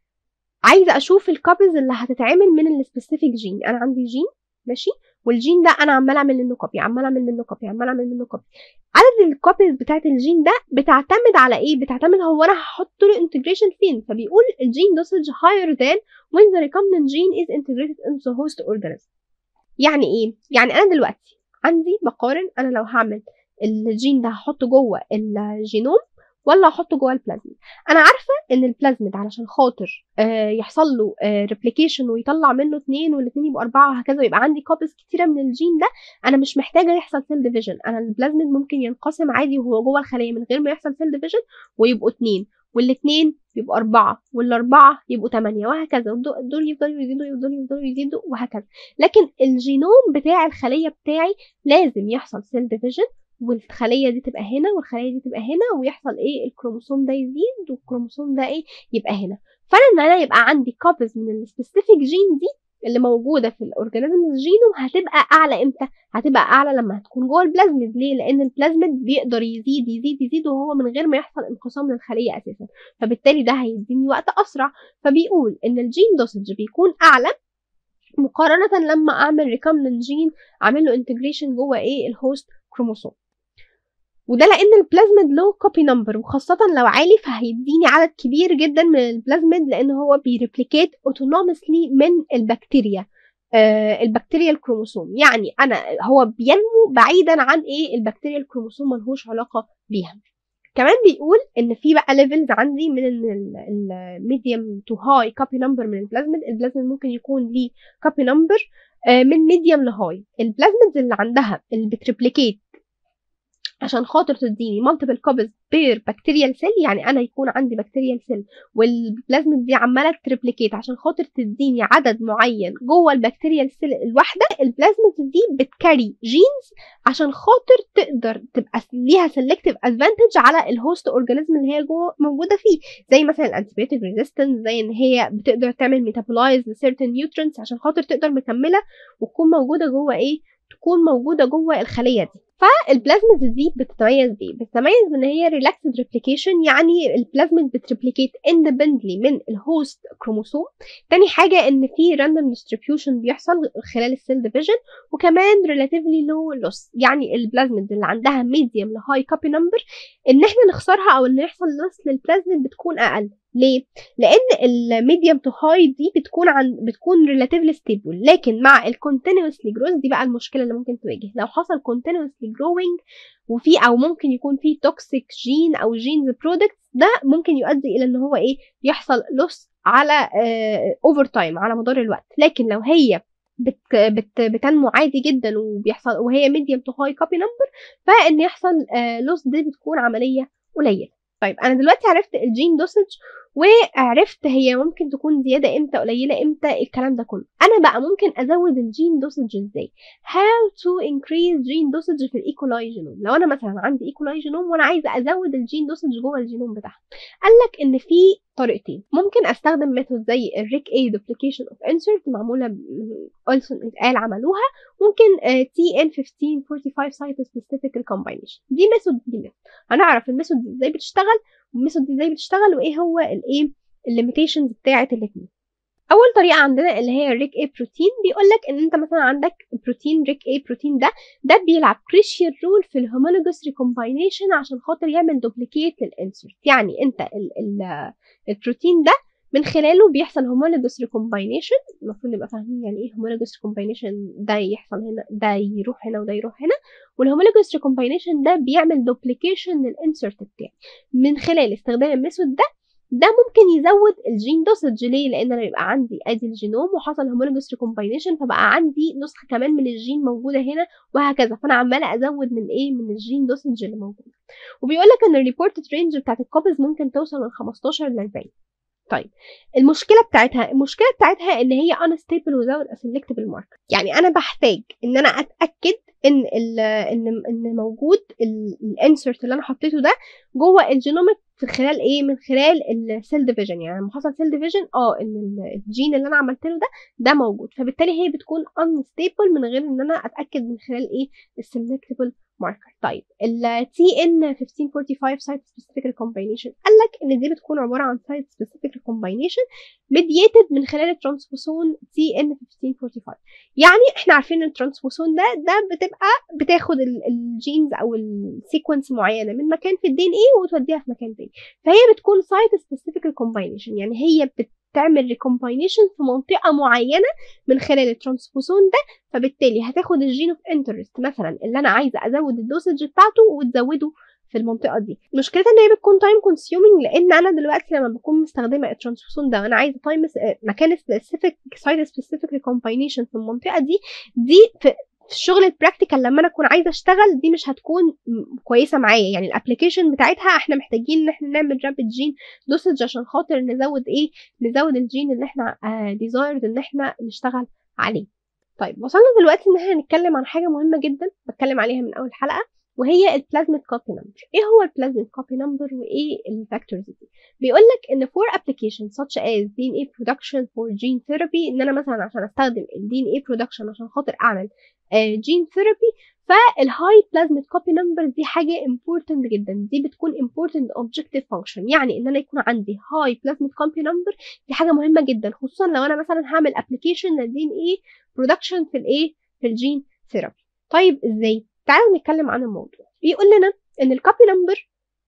عايزه اشوف الكوبيز اللي هتتعمل من السبيسيفيك جين انا عندي جين ماشي والجين ده انا عمال اعمل منه كوبي عمال اعمل منه كوبي عمال اعمل منه كوبي عدد الكوبيز بتاعت الجين ده بتعتمد على ايه بتعتمد هو انا هحط له انتجريشن فين فبيقول الجين دوسج higher than when the recombinant gene is integrated into the host organism يعني ايه يعني انا دلوقتي عندي بقارن انا لو هعمل الجين ده هحطه جوه الجينوم ولا احطه جوه البلازميد انا عارفه ان البلازميد علشان خاطر آه يحصل له آه ريبليكيشن ويطلع منه اثنين والاثنين يبقوا اربعه وهكذا ويبقى عندي كوبيز كتيره من الجين ده انا مش محتاجه يحصل سيل ديفيجن انا البلازميد ممكن ينقسم عادي وهو جوه الخليه من غير ما يحصل سيل ديفيجن ويبقوا اثنين والاثنين يبقوا أربعة والأربعة يبقوا تمانية وهكذا دول يفضلوا يزيدوا يفضلوا يفضلوا يزيدوا وهكذا لكن الجينوم بتاع الخلية بتاعي لازم يحصل سيل ديفيجن والخليه دي تبقى هنا والخليه دي تبقى هنا ويحصل ايه الكروموسوم ده يزيد والكروموسوم ده ايه يبقى هنا فانا ان انا يبقى عندي كوبيز من السبيسيفيك جين دي اللي موجوده في الاورجانيزم جينوم هتبقى اعلى امتى هتبقى اعلى لما هتكون جوه البلازميد ليه لان البلازميد بيقدر يزيد يزيد يزيد وهو من غير ما يحصل انقسام للخليه اساسا فبالتالي ده هيديني وقت اسرع فبيقول ان الجين دوسج بيكون اعلى مقارنه لما اعمل ريكومبنت جين اعمل له انتجريشن جوه ايه الهوست كروموسوم وده لان البلازميد له كوبي نمبر وخاصه لو عالي فهيديني عدد كبير جدا من البلازميد لان هو بيريبليكيت اوتونومسلي من البكتيريا آه البكتيريا الكروموسوم يعني انا هو بينمو بعيدا عن ايه البكتيريا الكروموسوم ملهوش علاقه بيها كمان بيقول ان في بقى ليفلز عندي من الميديوم تو هاي كوبي نمبر من البلازميد البلازميد ممكن يكون ليه كوبي نمبر من ميديوم لهاي البلازميدز اللي عندها اللي بتريبليكيت عشان خاطر تديني مالتيبل كوبيز بير بكتيريال سيل يعني انا يكون عندي بكتيريال سيل والبلازميد دي عماله تريبليكيت عشان خاطر تديني عدد معين جوه البكتيريال سيل الواحده البلازميد دي بتكاري جينز عشان خاطر تقدر تبقى ليها سيلكتيف ادفانتج على الهوست اورجانيزم اللي هي جوه موجوده فيه زي مثلا الانتيبيوتيك ريزيستنس زي ان هي بتقدر تعمل ميتابولايز لسيرتن نيوترينتس عشان خاطر تقدر مكمله وتكون موجوده جوه ايه تكون موجوده جوه الخليه دي فالبلازميد دي بتتميز بايه بتتميز بان هي ريلاكسد ريبليكيشن يعني البلازميد بتريبليكيت اندبندلي من الهوست كروموسوم تاني حاجه ان في راندوم ديستريبيوشن بيحصل خلال السيل ديفيجن وكمان ريلاتيفلي لو لوس يعني البلازميد اللي عندها ميديوم لهاي كوبي نمبر ان احنا نخسرها او ان يحصل لوس للبلازميد بتكون اقل ليه؟ لان الميديوم تو هاي دي بتكون عن بتكون ريلاتيفلي ستيبل لكن مع الكونتينوسلي جروث دي بقى المشكله اللي ممكن تواجه لو حصل كونتينوسلي جروينج وفي او ممكن يكون في توكسيك جين او جينز برودكتس ده ممكن يؤدي الى ان هو ايه يحصل لوس على اوفر uh, تايم على مدار الوقت لكن لو هي بت بت بتنمو عادي جدا وبيحصل وهي ميديوم تو هاي كوبي نمبر فان يحصل لوس دي بتكون عمليه قليله طيب انا دلوقتي عرفت الجين دوسج وعرفت هي ممكن تكون زياده امتى قليله امتى الكلام ده كله انا بقى ممكن ازود الجين دوسج ازاي how to increase جين دوسج في الايكولاي جينوم لو انا مثلا عندي ايكولاي جينوم وانا عايزه ازود الجين دوسج جوه الجينوم بتاعها قال لك ان في طريقتين ممكن استخدم ميثود زي الريك اي دوبليكيشن اوف انسرت معموله من اولسون اتقال عملوها ممكن تي ان 1545 سايت سبيسيفيك ريكومباينيشن دي ميثود دي ميثود هنعرف الميثود دي ازاي بتشتغل والميثود دي ازاي بتشتغل وايه هو الايه الليميتيشنز بتاعه الاثنين اول طريقه عندنا اللي هي الريك اي بروتين بيقول لك ان انت مثلا عندك بروتين ريك اي بروتين ده ده بيلعب كريشيال رول في الهومولوجوس ريكومباينيشن عشان خاطر يعمل دوبليكيت للانسرت يعني انت ال ال البروتين ده من خلاله بيحصل هومولوجوس ريكومباينيشن المفروض نبقى فاهمين يعني ايه هومولوجوس ريكومباينيشن ده يحصل هنا ده يروح هنا وده يروح هنا والهومولوجوس ريكومباينيشن ده بيعمل دوبليكيشن للانسرت بتاعي من خلال استخدام الميثود ده ده ممكن يزود الجين دوسج ليه لان انا يبقى عندي ادي الجينوم وحصل هومولوجوس ريكومباينيشن فبقى عندي نسخه كمان من الجين موجوده هنا وهكذا فانا عماله ازود من ايه من الجين دوسج اللي موجود وبيقول لك ان الريبورتد رينج بتاعت الكوبز ممكن توصل من 15 ل 40 طيب المشكله بتاعتها المشكله بتاعتها ان هي unstable without a selectable marker يعني انا بحتاج ان انا اتاكد ان ال ان ان موجود الانسرت اللي انا حطيته ده جوه الجينوميك في خلال ايه من خلال السيل ديفيجن يعني لما حصل سيل ديفيجن اه ان الجين اللي انا عملت له ده ده موجود فبالتالي هي بتكون unstable من غير ان انا اتاكد من خلال ايه السلكتبل ماركر طيب ال TN 1545 site specific recombination قال لك ان دي بتكون عباره عن site specific recombination mediated من خلال الترانسبوسون TN 1545 يعني احنا عارفين ان الترانسبوسون ده ده بتبقى بتاخد الجينز او السيكونس معينه من مكان في الدي ان ايه وتوديها في مكان تاني فهي بتكون site specific recombination يعني هي بت تعمل ريكومباينيشن في منطقه معينه من خلال الترانسبوسون ده فبالتالي هتاخد الجين اوف انترست مثلا اللي انا عايزه ازود الدوسج بتاعته وتزوده في المنطقه دي مشكلتها ان هي بتكون تايم كونسيومينج لان انا دلوقتي لما بكون مستخدمه الترانسبوسون ده وانا عايزه تايم مكان سبيسيفيك سايد سبيسيفيك ريكومباينيشن في المنطقه دي دي في في الشغل البراكتيكال لما انا اكون عايزه اشتغل دي مش هتكون كويسه معايا يعني الابلكيشن بتاعتها احنا محتاجين ان احنا نعمل رابid جين دوسج عشان خاطر نزود ايه نزود الجين اللي احنا ديزايرد ان احنا نشتغل عليه طيب وصلنا دلوقتي ان احنا هنتكلم عن حاجه مهمه جدا بتكلم عليها من اول حلقه وهي البلازميد كوبي نمبر ايه هو البلازميد كوبي نمبر وايه الفاكتورز دي بيقول لك ان for applications such as DNA production for gene therapy ان انا مثلا عشان استخدم ال DNA production عشان خاطر اعمل جين ثيرابي فالهاي بلازميد كوبي نمبر دي حاجه امبورتنت جدا دي بتكون امبورتنت اوبجكتيف فانكشن يعني ان انا يكون عندي هاي بلازميد كوبي نمبر دي حاجه مهمه جدا خصوصا لو انا مثلا هعمل ابلكيشن للدي ان ايه برودكشن في الايه في الجين ثيرابي طيب ازاي تعالوا نتكلم عن الموضوع بيقول لنا ان الكوبي نمبر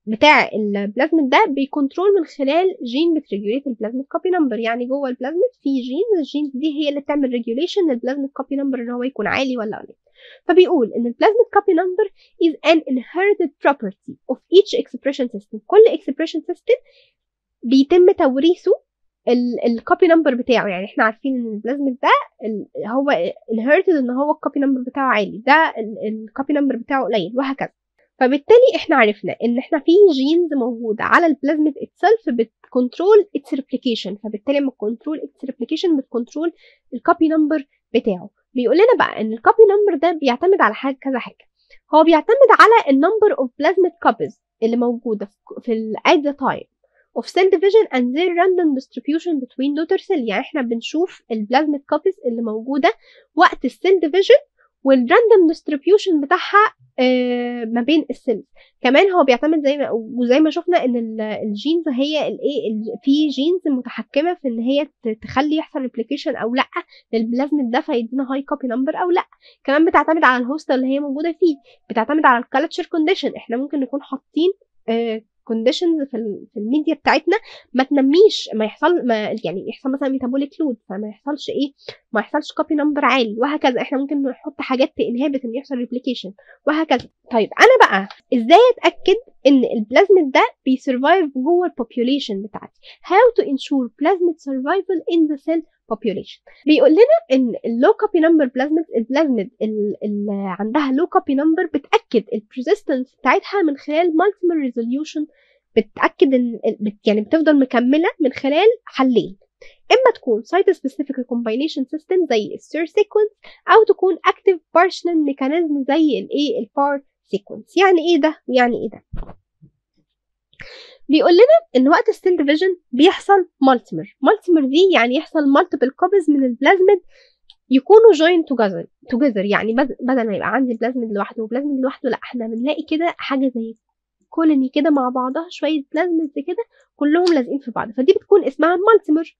بتاع البلازميد ده بيكنترول من خلال جين بتريجوليت البلازميد كوبي نمبر يعني جوه البلازميد في جينز الجينز دي هي اللي بتعمل ريجوليشن للبلازميد كوبي نمبر ان هو يكون عالي ولا قليل فبيقول ان البلازميد كوبي نمبر is an inherited property of each expression system كل expression system بيتم توريثه الكوبي نمبر بتاعه يعني احنا عارفين ان البلازميد ده هو inherited ان هو الكوبي نمبر بتاعه عالي ده الكوبي نمبر بتاعه قليل وهكذا فبالتالي احنا عرفنا ان احنا في جينز موجوده على البلازميد اتسلف بتكنترول اتس ريبليكيشن فبالتالي لما كنترول اتس ريبليكيشن بتكنترول الكوبي نمبر بتاعه بيقول لنا بقى ان الكوبي نمبر ده بيعتمد على حاجه كذا حاجه هو بيعتمد على النمبر اوف بلازميد كوبيز اللي موجوده في ال at the time of cell division and their random distribution between daughter cell يعني احنا بنشوف البلازميد كوبيز اللي موجوده وقت السيل ديفيجن والراندوم ديستريبيوشن بتاعها آه ما بين السيلز كمان هو بيعتمد زي ما وزي ما شفنا ان الجينز هي الايه في جينز متحكمه في ان هي تخلي يحصل ريبليكيشن او لا للبلازميد ده فيدينا هاي كوبي نمبر او لا كمان بتعتمد على الهوست اللي هي موجوده فيه بتعتمد على الكالتشر كونديشن احنا ممكن نكون حاطين آه كونديشنز في, في الميديا بتاعتنا ما تنميش ما يحصل ما يعني يحصل مثلا ميتابوليك لود فما يحصلش ايه ما يحصلش كوبي نمبر عالي وهكذا احنا ممكن نحط حاجات تنهبت ان يحصل ريبليكيشن وهكذا طيب انا بقى ازاي اتاكد ان البلازميد ده بيسرفايف جوه البوبيوليشن بتاعتي how to ensure plasmid survival in the cell population بيقول لنا ان اللو كوبي نمبر بلازميد البلازميد اللي عندها لو كوبي نمبر بتاكد البريزيستنس بتاعتها من خلال مالتيبل ريزوليوشن بتاكد ان يعني بتفضل مكمله من خلال حلين اما تكون سايت سبيسيفيك ريكومباينيشن سيستم زي السير سيكونس او تكون اكتيف بارشنال ميكانيزم زي الايه البار سيكونس يعني ايه ده ويعني ايه ده بيقول لنا ان وقت السيل ديفيجن بيحصل مالتيمر مالتيمر دي يعني يحصل مالتيبل كوبيز من البلازميد يكونوا جوين توجذر توجذر يعني بدل ما يبقى عندي بلازميد لوحده وبلازميد لوحده لا احنا بنلاقي كده حاجه زي كولوني كده مع بعضها شويه بلازميدز كده كلهم لازقين في بعض فدي بتكون اسمها المالتيمر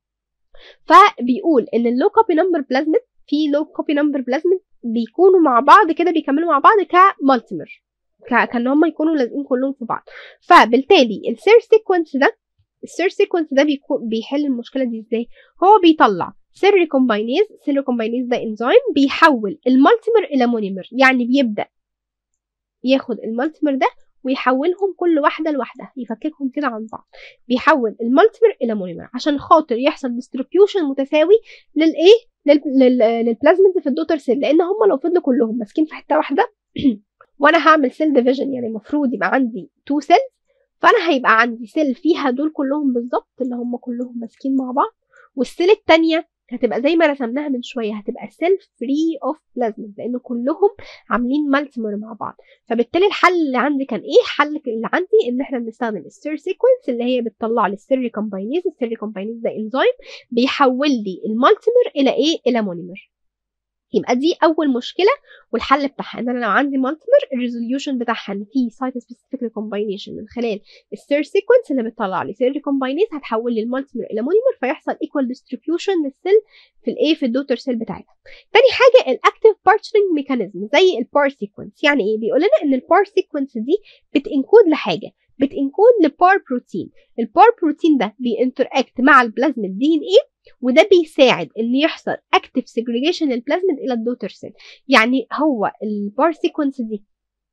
فبيقول ان اللو كوبي نمبر بلازميد في لو كوبي نمبر بلازميد بيكونوا مع بعض كده بيكملوا مع بعض كمالتيمر كان هم يكونوا لازقين كلهم في بعض فبالتالي السير سيكونس ده السير سيكونس ده بيكون بيحل المشكله دي ازاي هو بيطلع سير ريكومباينيز سير ريكومباينيز ده انزيم بيحول المالتيمر الى مونيمر يعني بيبدا ياخد المالتيمر ده ويحولهم كل واحدة لوحدها يفككهم كده عن بعض بيحول المالتيمر إلى مونيمر عشان خاطر يحصل ديستريبيوشن متساوي للإيه للبلازميدز في الدوتر سيل لأن هم لو فضلوا كلهم ماسكين في حتة واحدة وانا هعمل سيل ديفيجن يعني المفروض يبقى عندي تو سيلز فانا هيبقى عندي سيل فيها دول كلهم بالظبط اللي هم كلهم ماسكين مع بعض والسيل التانية هتبقى زي ما رسمناها من شويه هتبقى سيلف فري اوف بلازميد لان كلهم عاملين مالتيمر مع بعض فبالتالي الحل اللي عندي كان ايه الحل اللي عندي ان احنا بنستخدم السير سيكونس اللي هي بتطلع لي السير ريكومباينيز السير ريكومباينيز ده انزيم بيحول لي المالتيمر الى ايه الى مونيمر يبقى دي اول مشكله والحل بتاعها ان انا لو عندي مالتيمر الريزوليوشن بتاعها ان في سايت سبيسيفيك ريكومباينيشن من خلال السير سيكونس اللي بتطلع لي سير ريكومباينيز هتحول لي المالتيمر الى مونيمر فيحصل ايكوال ديستريبيوشن للسيل في الايه في الدوتر سيل بتاعتها تاني حاجه الاكتيف بارتشرنج ميكانيزم زي البار سيكونس يعني ايه بيقول لنا ان البار سيكونس دي بتنكود لحاجه بتنكود لبار بروتين البار بروتين ده بينتراكت مع البلازميد دي ان ايه وده بيساعد ان يحصل اكتف سيجريجيشن للبلازميد الى الدوتر سيل يعني هو البار سيكونس دي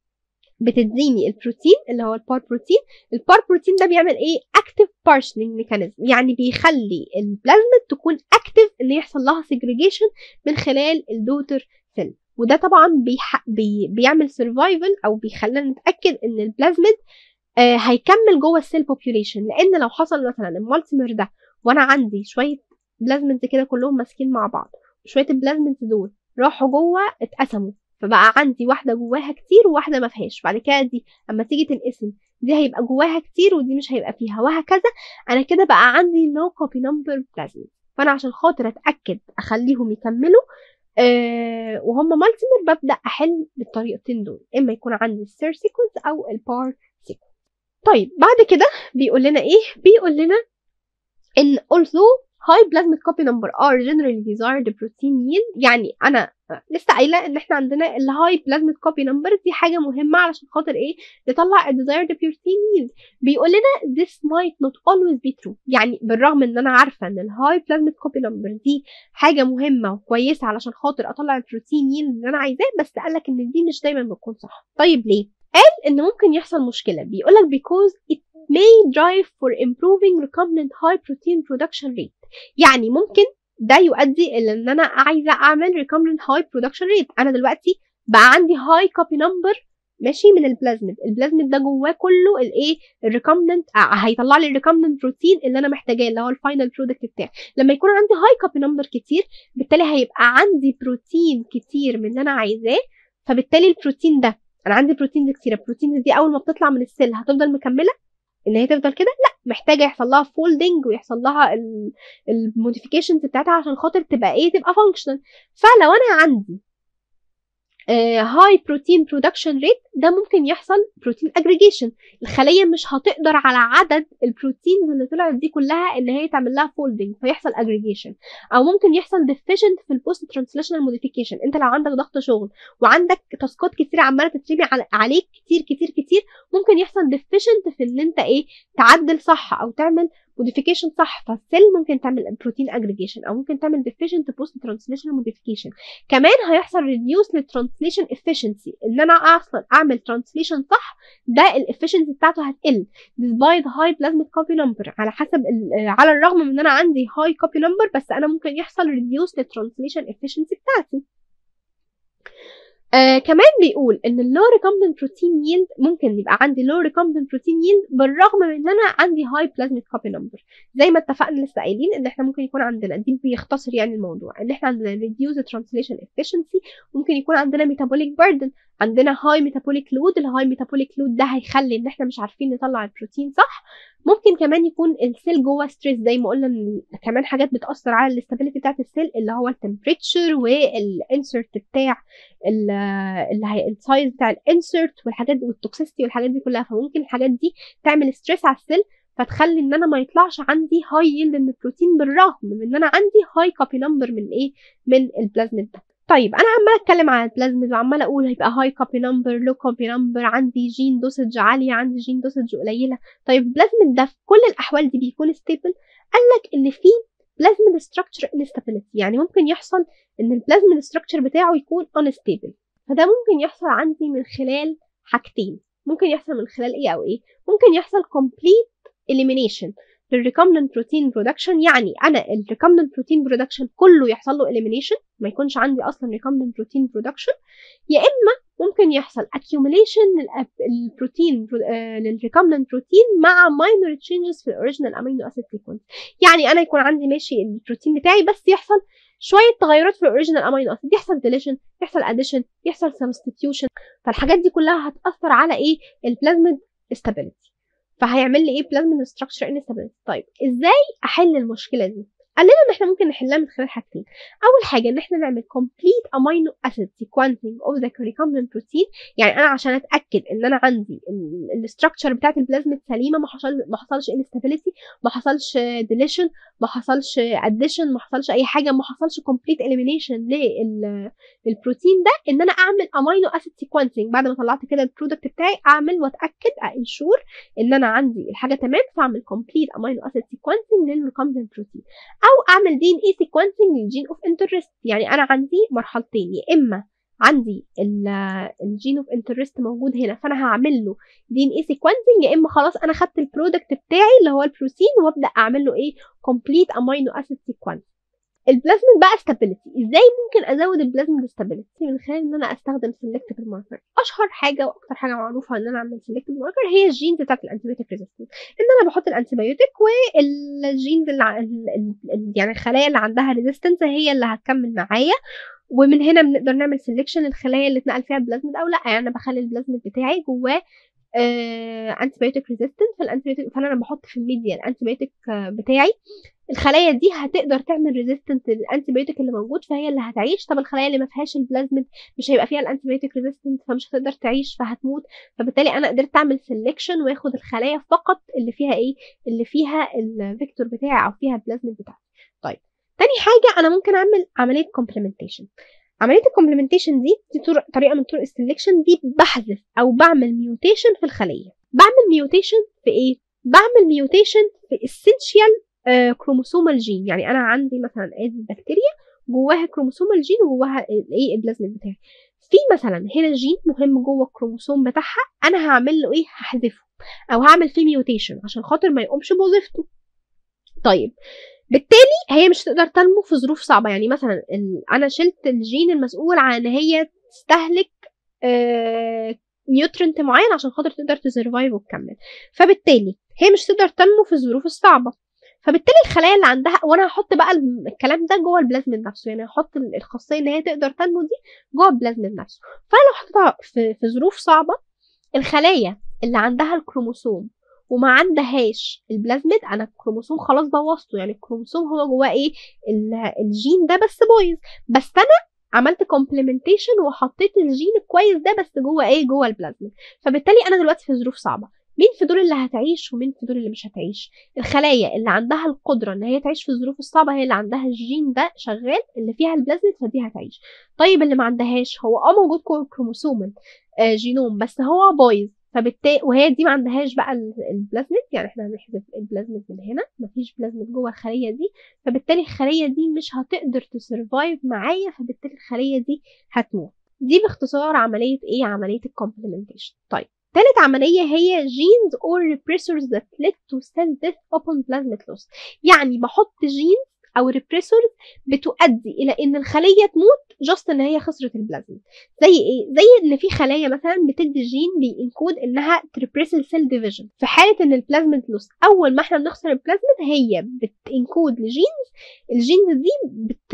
بتديني البروتين اللي هو البار بروتين البار بروتين ده بيعمل ايه اكتف بارشنينج ميكانيزم يعني بيخلي البلازميد تكون اكتف ان يحصل لها سيجريجيشن من خلال الدوتر سيل وده طبعا بيح... بي... بيعمل سرفايفل او بيخلينا نتاكد ان البلازميد آه هيكمل جوه السيل بوبيوليشن لان لو حصل مثلا المالتيمر ده وانا عندي شويه بلازميدز كده كلهم ماسكين مع بعض وشويه البلازميدز دول راحوا جوه اتقسموا فبقى عندي واحده جواها كتير وواحده ما فيهاش بعد كده دي اما تيجي تنقسم دي هيبقى جواها كتير ودي مش هيبقى فيها وهكذا انا كده بقى عندي نو كوبي نمبر بلازميد فانا عشان خاطر اتاكد اخليهم يكملوا أه وهم مالتيمر ببدا احل بالطريقتين دول اما يكون عندي السير سيكونس او البار سيكونس طيب بعد كده بيقول لنا ايه بيقول لنا ان although high plasmid copy number are generally desired protein yield يعني انا لسه قايله ان احنا عندنا الهاي بلازميد كوبي نمبر دي حاجه مهمه علشان خاطر ايه نطلع الديزايرد بروتين ييلد بيقول لنا this might not always be true يعني بالرغم ان انا عارفه ان الهاي بلازميد كوبي نمبر دي حاجه مهمه وكويسه علشان خاطر اطلع البروتين ييلد اللي انا عايزاه بس قال لك ان دي مش دايما بتكون صح طيب ليه قال ان ممكن يحصل مشكله بيقول لك because it may drive for improving recombinant high protein production rate يعني ممكن ده يؤدي الى ان انا عايزه اعمل recombinant high production rate انا دلوقتي بقى عندي high copy number ماشي من البلازميد البلازميد ده جواه كله الايه الريكومبنت هيطلع لي الريكومبنت بروتين اللي انا محتاجاه اللي هو الفاينل برودكت بتاعي لما يكون عندي هاي كوبي نمبر كتير بالتالي هيبقى عندي بروتين كتير من اللي انا عايزاه فبالتالي البروتين ده انا عندي بروتينز كتيره البروتينز دي اول ما بتطلع من السيل هتفضل مكمله ان هي تفضل كده لا محتاجه يحصل لها فولدنج ويحصل لها الموديفيكيشنز بتاعتها عشان خاطر تبقى ايه تبقى فانكشنال فلو انا عندي هاي بروتين برودكشن ريت ده ممكن يحصل بروتين اجريجيشن الخليه مش هتقدر على عدد البروتينز اللي طلعت دي كلها ان هي تعمل لها فولدنج فيحصل اجريجيشن او ممكن يحصل ديفيشنت في البوست ترانسليشنال موديفيكيشن انت لو عندك ضغط شغل وعندك تاسكات كتير عماله تترمي عليك كتير كتير كتير ممكن يحصل ديفيشنت في ان انت ايه تعدل صح او تعمل موديفيكيشن صح فالسيل ممكن تعمل بروتين اجريجيشن او ممكن تعمل ديفيشنت بوست ترانسليشن موديفيكيشن كمان هيحصل ريديوس للترانسليشن افشنسي ان انا اصلا اعمل ترانسليشن صح ده الافشنسي بتاعته هتقل despite high plasmid copy number على حسب على الرغم من ان انا عندي high copy number بس انا ممكن يحصل ريديوس للترانسليشن افشنسي بتاعتي آه كمان بيقول ان اللو ريكومبنت بروتين ييلد ممكن يبقى عندي لو ريكومبنت بروتين ييلد بالرغم من ان انا عندي هاي بلازميد كوبي نمبر زي ما اتفقنا لسه قايلين ان احنا ممكن يكون عندنا دي بيختصر يعني الموضوع ان احنا عندنا ريديوز ترانسليشن افشنسي ممكن يكون عندنا ميتابوليك بيردن عندنا هاي ميتابوليك لود الهاي ميتابوليك لود ده هيخلي ان احنا مش عارفين نطلع البروتين صح ممكن كمان يكون السيل جوه ستريس زي ما قلنا ان كمان حاجات بتاثر على الاستابيليتي بتاعت السيل اللي هو التمبريتشر والانسرت بتاع اللي هي السايز بتاع الانسرت والحاجات والتوكسيستي والحاجات دي كلها فممكن الحاجات دي تعمل ستريس على السيل فتخلي ان انا ما يطلعش عندي هاي يلد من البروتين بالرغم من ان انا عندي هاي كوبي نمبر من ايه من البلازميد ده طيب انا عماله اتكلم عن البلازميد وعماله اقول هيبقى هاي كوبي نمبر لو كوبي نمبر عندي جين دوسج عاليه عندي جين دوسج قليله طيب البلازميد ده في كل الاحوال دي بيكون ستيبل قال لك ان في بلازميد ستراكشر انستابيليتي يعني ممكن يحصل ان البلازميد ستراكشر بتاعه يكون انستيبل فده ممكن يحصل عندي من خلال حاجتين ممكن يحصل من خلال ايه او ايه ممكن يحصل complete elimination للريكومبنت بروتين برودكشن يعني انا الريكومبنت بروتين برودكشن كله يحصل له elimination ما يكونش عندي اصلا ريكومبنت بروتين برودكشن يا اما ممكن يحصل accumulation للبروتين للريكومبنت بروتين مع minor changes في الاوريجينال امينو اسيد سيكونس يعني انا يكون عندي ماشي البروتين بتاعي بس يحصل شويه تغيرات في الاوريجينال امينو اسيد يحصل ديليشن يحصل اديشن يحصل سبستيتيوشن فالحاجات دي كلها هتاثر على ايه البلازميد استابيليتي فهيعمل لي ايه بلازميد ستراكشر انستابيليتي طيب ازاي احل المشكله دي قال لنا ان احنا ممكن نحلها من خلال حاجتين اول حاجه ان احنا نعمل complete amino acid sequencing of the recombinant protein يعني انا عشان اتاكد ان انا عندي الاستراكشر بتاعت البلازميد سليمه ما حصل ما حصلش instability ما حصلش deletion ما حصلش addition ما حصلش اي حاجه ما حصلش complete elimination للبروتين ده ان انا اعمل amino acid sequencing بعد ما طلعت كده البرودكت بتاعي اعمل واتاكد انشور ان انا عندي الحاجه تمام فاعمل complete amino acid sequencing للrecombinant protein او اعمل دي ان اي سيكونسنج للجين اوف انترست يعني انا عندي مرحلتين يا اما عندي الجين اوف انترست موجود هنا فانا هعمل له دي ان اي سيكونسنج يا اما خلاص انا خدت البرودكت بتاعي اللي هو البروتين وابدا اعمل له ايه كومبليت امينو اسيد سيكونس البلازميد بقى ستابيليتي ازاي ممكن ازود البلازميد ستابيليتي من خلال ان انا استخدم سيلكتيف ماركر اشهر حاجه واكتر حاجه معروفه ان انا اعمل سيلكتيف ماركر هي الجينز بتاعت الانتيبيوتيك ريزيستنس ان انا بحط الانتيبيوتيك والجينز اللي يعني الخلايا اللي عندها ريزيستنس هي اللي هتكمل معايا ومن هنا بنقدر نعمل سيلكشن الخلايا اللي اتنقل فيها البلازميد او لا يعني انا بخلي البلازميد بتاعي جواه انتي بايوتيك ريزيستنت فالانتي فانا لما بحط في الميديا الانتي بايوتيك بتاعي الخلايا دي هتقدر تعمل ريزيستنت للانتي بايوتيك اللي موجود فهي اللي هتعيش طب الخلايا اللي ما فيهاش البلازميد مش هيبقى فيها الانتي بايوتيك ريزيستنت فمش هتقدر تعيش فهتموت فبالتالي انا قدرت اعمل سيلكشن واخد الخلايا فقط اللي فيها ايه اللي فيها الفيكتور بتاعي او فيها البلازميد بتاعي طيب تاني حاجه انا ممكن اعمل عمليه كومبلمنتيشن عمليه الكومبلمنتيشن دي دي طريقه من طرق السلكشن دي بحذف او بعمل ميوتيشن في الخليه بعمل ميوتيشن في ايه بعمل ميوتيشن في اسينشال كروموسومال جين يعني انا عندي مثلا ادي بكتيريا جواها كروموسومال جين وجواها الايه البلازميد بتاعي في مثلا هنا جين مهم جوه الكروموسوم بتاعها انا هعمل له ايه هحذفه او هعمل فيه ميوتيشن عشان خاطر ما يقومش بوظيفته طيب بالتالي هي مش هتقدر تنمو في ظروف صعبه يعني مثلا انا شلت الجين المسؤول عن ان هي تستهلك آه نيوترنت معين عشان خاطر تقدر تسرفايف وتكمل فبالتالي هي مش تقدر تنمو في الظروف الصعبه فبالتالي الخلايا اللي عندها وانا هحط بقى الكلام ده جوه البلازميد نفسه يعني هحط الخاصيه ان هي تقدر تنمو دي جوه البلازميد نفسه فانا لو حطيتها في, في ظروف صعبه الخلايا اللي عندها الكروموسوم وما عندهاش البلازميد انا الكروموسوم خلاص بوظته يعني الكروموسوم هو جواه ايه الجين ده بس بايظ بس انا عملت كومبلمنتيشن وحطيت الجين الكويس ده بس جوه ايه جوه البلازميد فبالتالي انا دلوقتي في ظروف صعبه مين في دول اللي هتعيش ومين في دول اللي مش هتعيش الخلايا اللي عندها القدره ان هي تعيش في الظروف الصعبه هي اللي عندها الجين ده شغال اللي فيها البلازميد فدي هتعيش طيب اللي ما عندهاش هو اه موجود جوه الكروموسوم آه جينوم بس هو بايظ فبالتالي وهي دي ما عندهاش بقى البلازميد يعني احنا هنحذف البلازميد من هنا مفيش بلازميد جوه الخليه دي فبالتالي الخليه دي مش هتقدر تسرفايف معايا فبالتالي الخليه دي هتموت دي باختصار عمليه ايه عمليه الكومبلمنتيشن طيب تالت عملية هي genes or repressors that lead to cell death upon plasmid loss يعني بحط genes او repressors بتؤدي الى ان الخليه تموت جاست ان هي خسرت البلازميد زي ايه زي ان في خلايا مثلا بتدي جين بينكود انها تريبريس السيل ديفيجن في حاله ان البلازميد لوس اول ما احنا بنخسر البلازميد هي بتنكود لجينز الجينز دي بت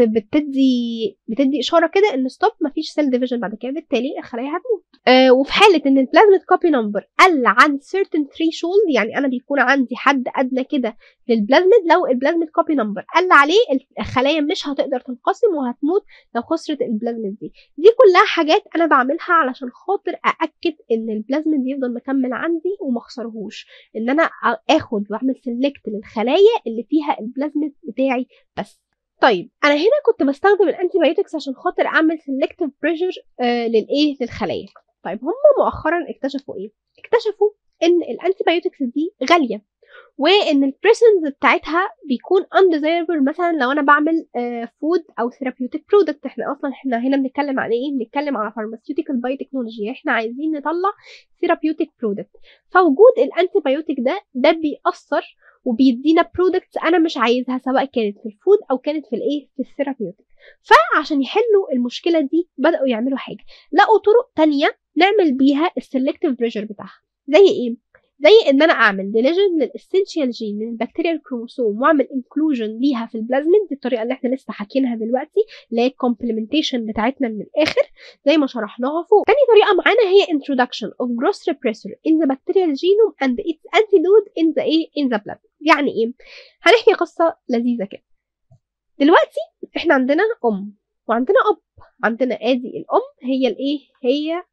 بتدي بتدي اشاره كده ان ستوب مفيش سيل ديفيجن بعد كده بالتالي الخلايا هتموت آه وفي حاله ان البلازميد كوبي نمبر قل عن certain threshold يعني انا بيكون عندي حد ادنى كده للبلازميد لو البلازميد كوبي نمبر قل عليه الخلايا مش هتقدر تنقسم وهتموت لو خسرت البلازميد دي دي كلها حاجات انا بعملها علشان خاطر ااكد ان البلازميد يفضل مكمل عندي وما اخسرهوش ان انا اخد واعمل سيلكت للخلايا اللي فيها البلازميد بتاعي بس طيب انا هنا كنت بستخدم الانتي بايوتكس عشان خاطر اعمل سيلكتيف بريشر آه للايه للخلايا طيب هم مؤخرا اكتشفوا ايه اكتشفوا ان الانتي بايوتكس دي غاليه وان البريسنز بتاعتها بيكون undesirable مثلا لو انا بعمل فود uh, او ثيرابيوتيك برودكت احنا اصلا احنا هنا بنتكلم عن ايه بنتكلم على فارماسيوتيكال باي تكنولوجي احنا عايزين نطلع ثيرابيوتيك برودكت فوجود الانتي بايوتيك ده ده بيأثر وبيدينا برودكتس انا مش عايزها سواء كانت في الفود او كانت في الايه في الثيرابيوتيك فعشان يحلوا المشكله دي بداوا يعملوا حاجه لقوا طرق تانية نعمل بيها السلكتيف بريشر بتاعها زي ايه زي ان انا اعمل ديليجن للاسنشال جين من البكتيريا الكروموسوم واعمل انكلوجن ليها في البلازميد دي الطريقه اللي احنا لسه حاكينها دلوقتي اللي هي الكومبلمنتيشن بتاعتنا من الاخر زي ما شرحناها فوق تاني طريقه معانا هي introduction of gross repressor in the bacterial genome and its antidote in the ايه in the plasmid يعني ايه هنحكي قصه لذيذه كده دلوقتي احنا عندنا ام وعندنا اب عندنا ادي الام هي الايه هي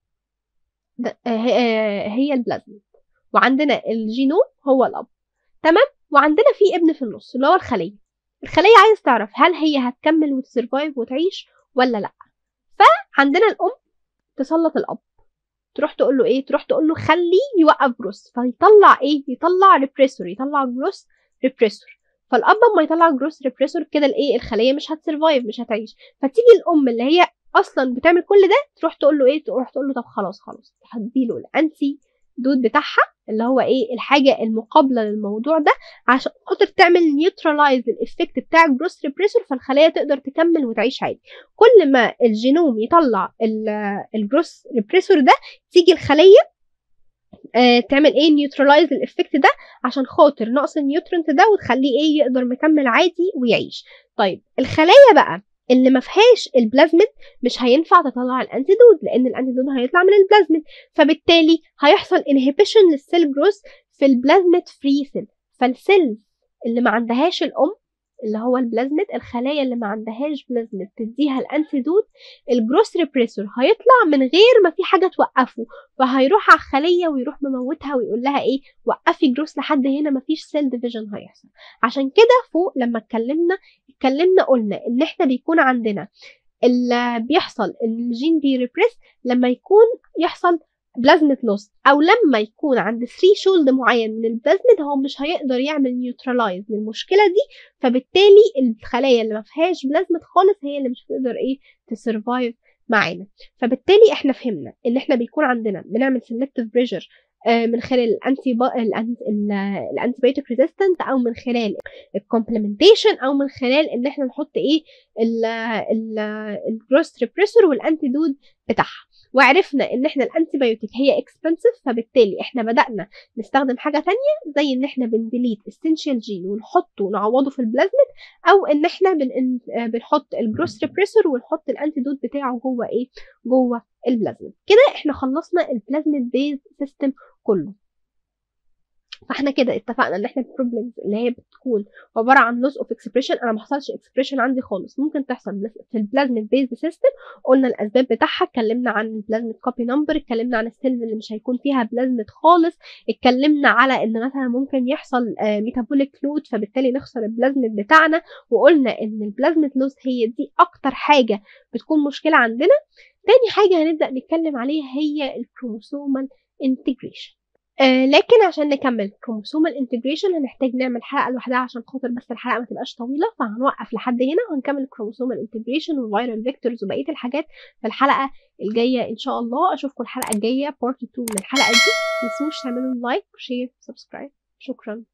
هي البلازميد وعندنا الجينوم هو الاب تمام وعندنا في ابن في النص اللي هو الخليه الخليه عايز تعرف هل هي هتكمل وتسرفايف وتعيش ولا لا فعندنا الام تسلط الاب تروح تقول له ايه تروح تقول له خليه يوقف جروس فيطلع ايه يطلع ريبريسور يطلع جروس ريبريسور فالاب اما يطلع جروس ريبريسور كده الايه الخليه مش هتسرفايف مش هتعيش فتيجي الام اللي هي اصلا بتعمل كل ده تروح تقول له ايه تروح تقول له طب خلاص خلاص هديله الانتي دود بتاعها اللي هو ايه الحاجه المقابله للموضوع ده عشان خاطر تعمل نيوترلايز الايفكت بتاع الجروس ريبريسور فالخلايا تقدر تكمل وتعيش عادي كل ما الجينوم يطلع الجروس ريبريسور ده تيجي الخليه آه تعمل ايه نيوترلايز الايفكت ده عشان خاطر نقص النيوترنت ده وتخليه ايه يقدر مكمل عادي ويعيش طيب الخلايا بقى اللي ما فيهاش البلازميد مش هينفع تطلع الانتيدود لان الانتيدود هيطلع من البلازميد فبالتالي هيحصل انهبيشن للسيل جروث في البلازميد فري سيل فالسيلز اللي ما عندهاش الام اللي هو البلازميد الخلايا اللي ما عندهاش بلازميد تديها الانتيدوت الجروس ريبريسور هيطلع من غير ما في حاجه توقفه فهيروح على الخليه ويروح مموتها ويقول لها ايه وقفي جروس لحد هنا مفيش سيل ديفيجن هيحصل عشان كده فوق لما اتكلمنا اتكلمنا قلنا ان احنا بيكون عندنا اللي بيحصل الجين بيريبريس لما يكون يحصل بلازمة لوس او لما يكون عند ثري شولد معين من البلازميد هو مش هيقدر يعمل نيوترلايز للمشكله دي فبالتالي الخلايا اللي ما فيهاش بلازميد خالص هي اللي مش هتقدر ايه تسرفايف معانا فبالتالي احنا فهمنا ان احنا بيكون عندنا بنعمل سيلكتيف بريشر من خلال الانتي الانتي بايوتيك ريزيستنت او من خلال الكومبلمنتيشن او من خلال ان احنا نحط ايه الجروس ريبريسور والانتيدود بتاعها وعرفنا ان احنا الانتي بايوتيك هي اكسبنسيف فبالتالي احنا بدانا نستخدم حاجه تانية زي ان احنا بنديليت اسينشال جين ونحطه ونعوضه في البلازميد او ان احنا بن... بنحط الجروس ريبريسور ونحط الانتيدوت بتاعه جوه ايه جوه البلازميد كده احنا خلصنا البلازميد بيز سيستم كله فاحنا كده اتفقنا ان احنا البروبلمز اللي هي بتكون عباره عن لوس اوف اكسبريشن انا ما حصلش اكسبريشن عندي خالص ممكن تحصل في البلازميد بيز سيستم قلنا الاسباب بتاعها اتكلمنا عن البلازميد كوبي نمبر اتكلمنا عن السيلز اللي مش هيكون فيها بلازميد خالص اتكلمنا على ان مثلا ممكن يحصل ميتابوليك لود فبالتالي نخسر البلازميد بتاعنا وقلنا ان البلازميد لوس هي دي اكتر حاجه بتكون مشكله عندنا تاني حاجه هنبدا نتكلم عليها هي الكروموسومال انتجريشن آه لكن عشان نكمل كروموسومال انتجريشن هنحتاج نعمل حلقه لوحدها عشان خاطر بس الحلقه ما تبقاش طويله فهنوقف لحد هنا وهنكمل كروموسومال انتجريشن والفيرال فيكتورز وبقيه الحاجات في الحلقه الجايه ان شاء الله اشوفكم الحلقه الجايه بارت 2 من الحلقه دي متنسوش تعملوا لايك وشير وسبسكرايب شكرا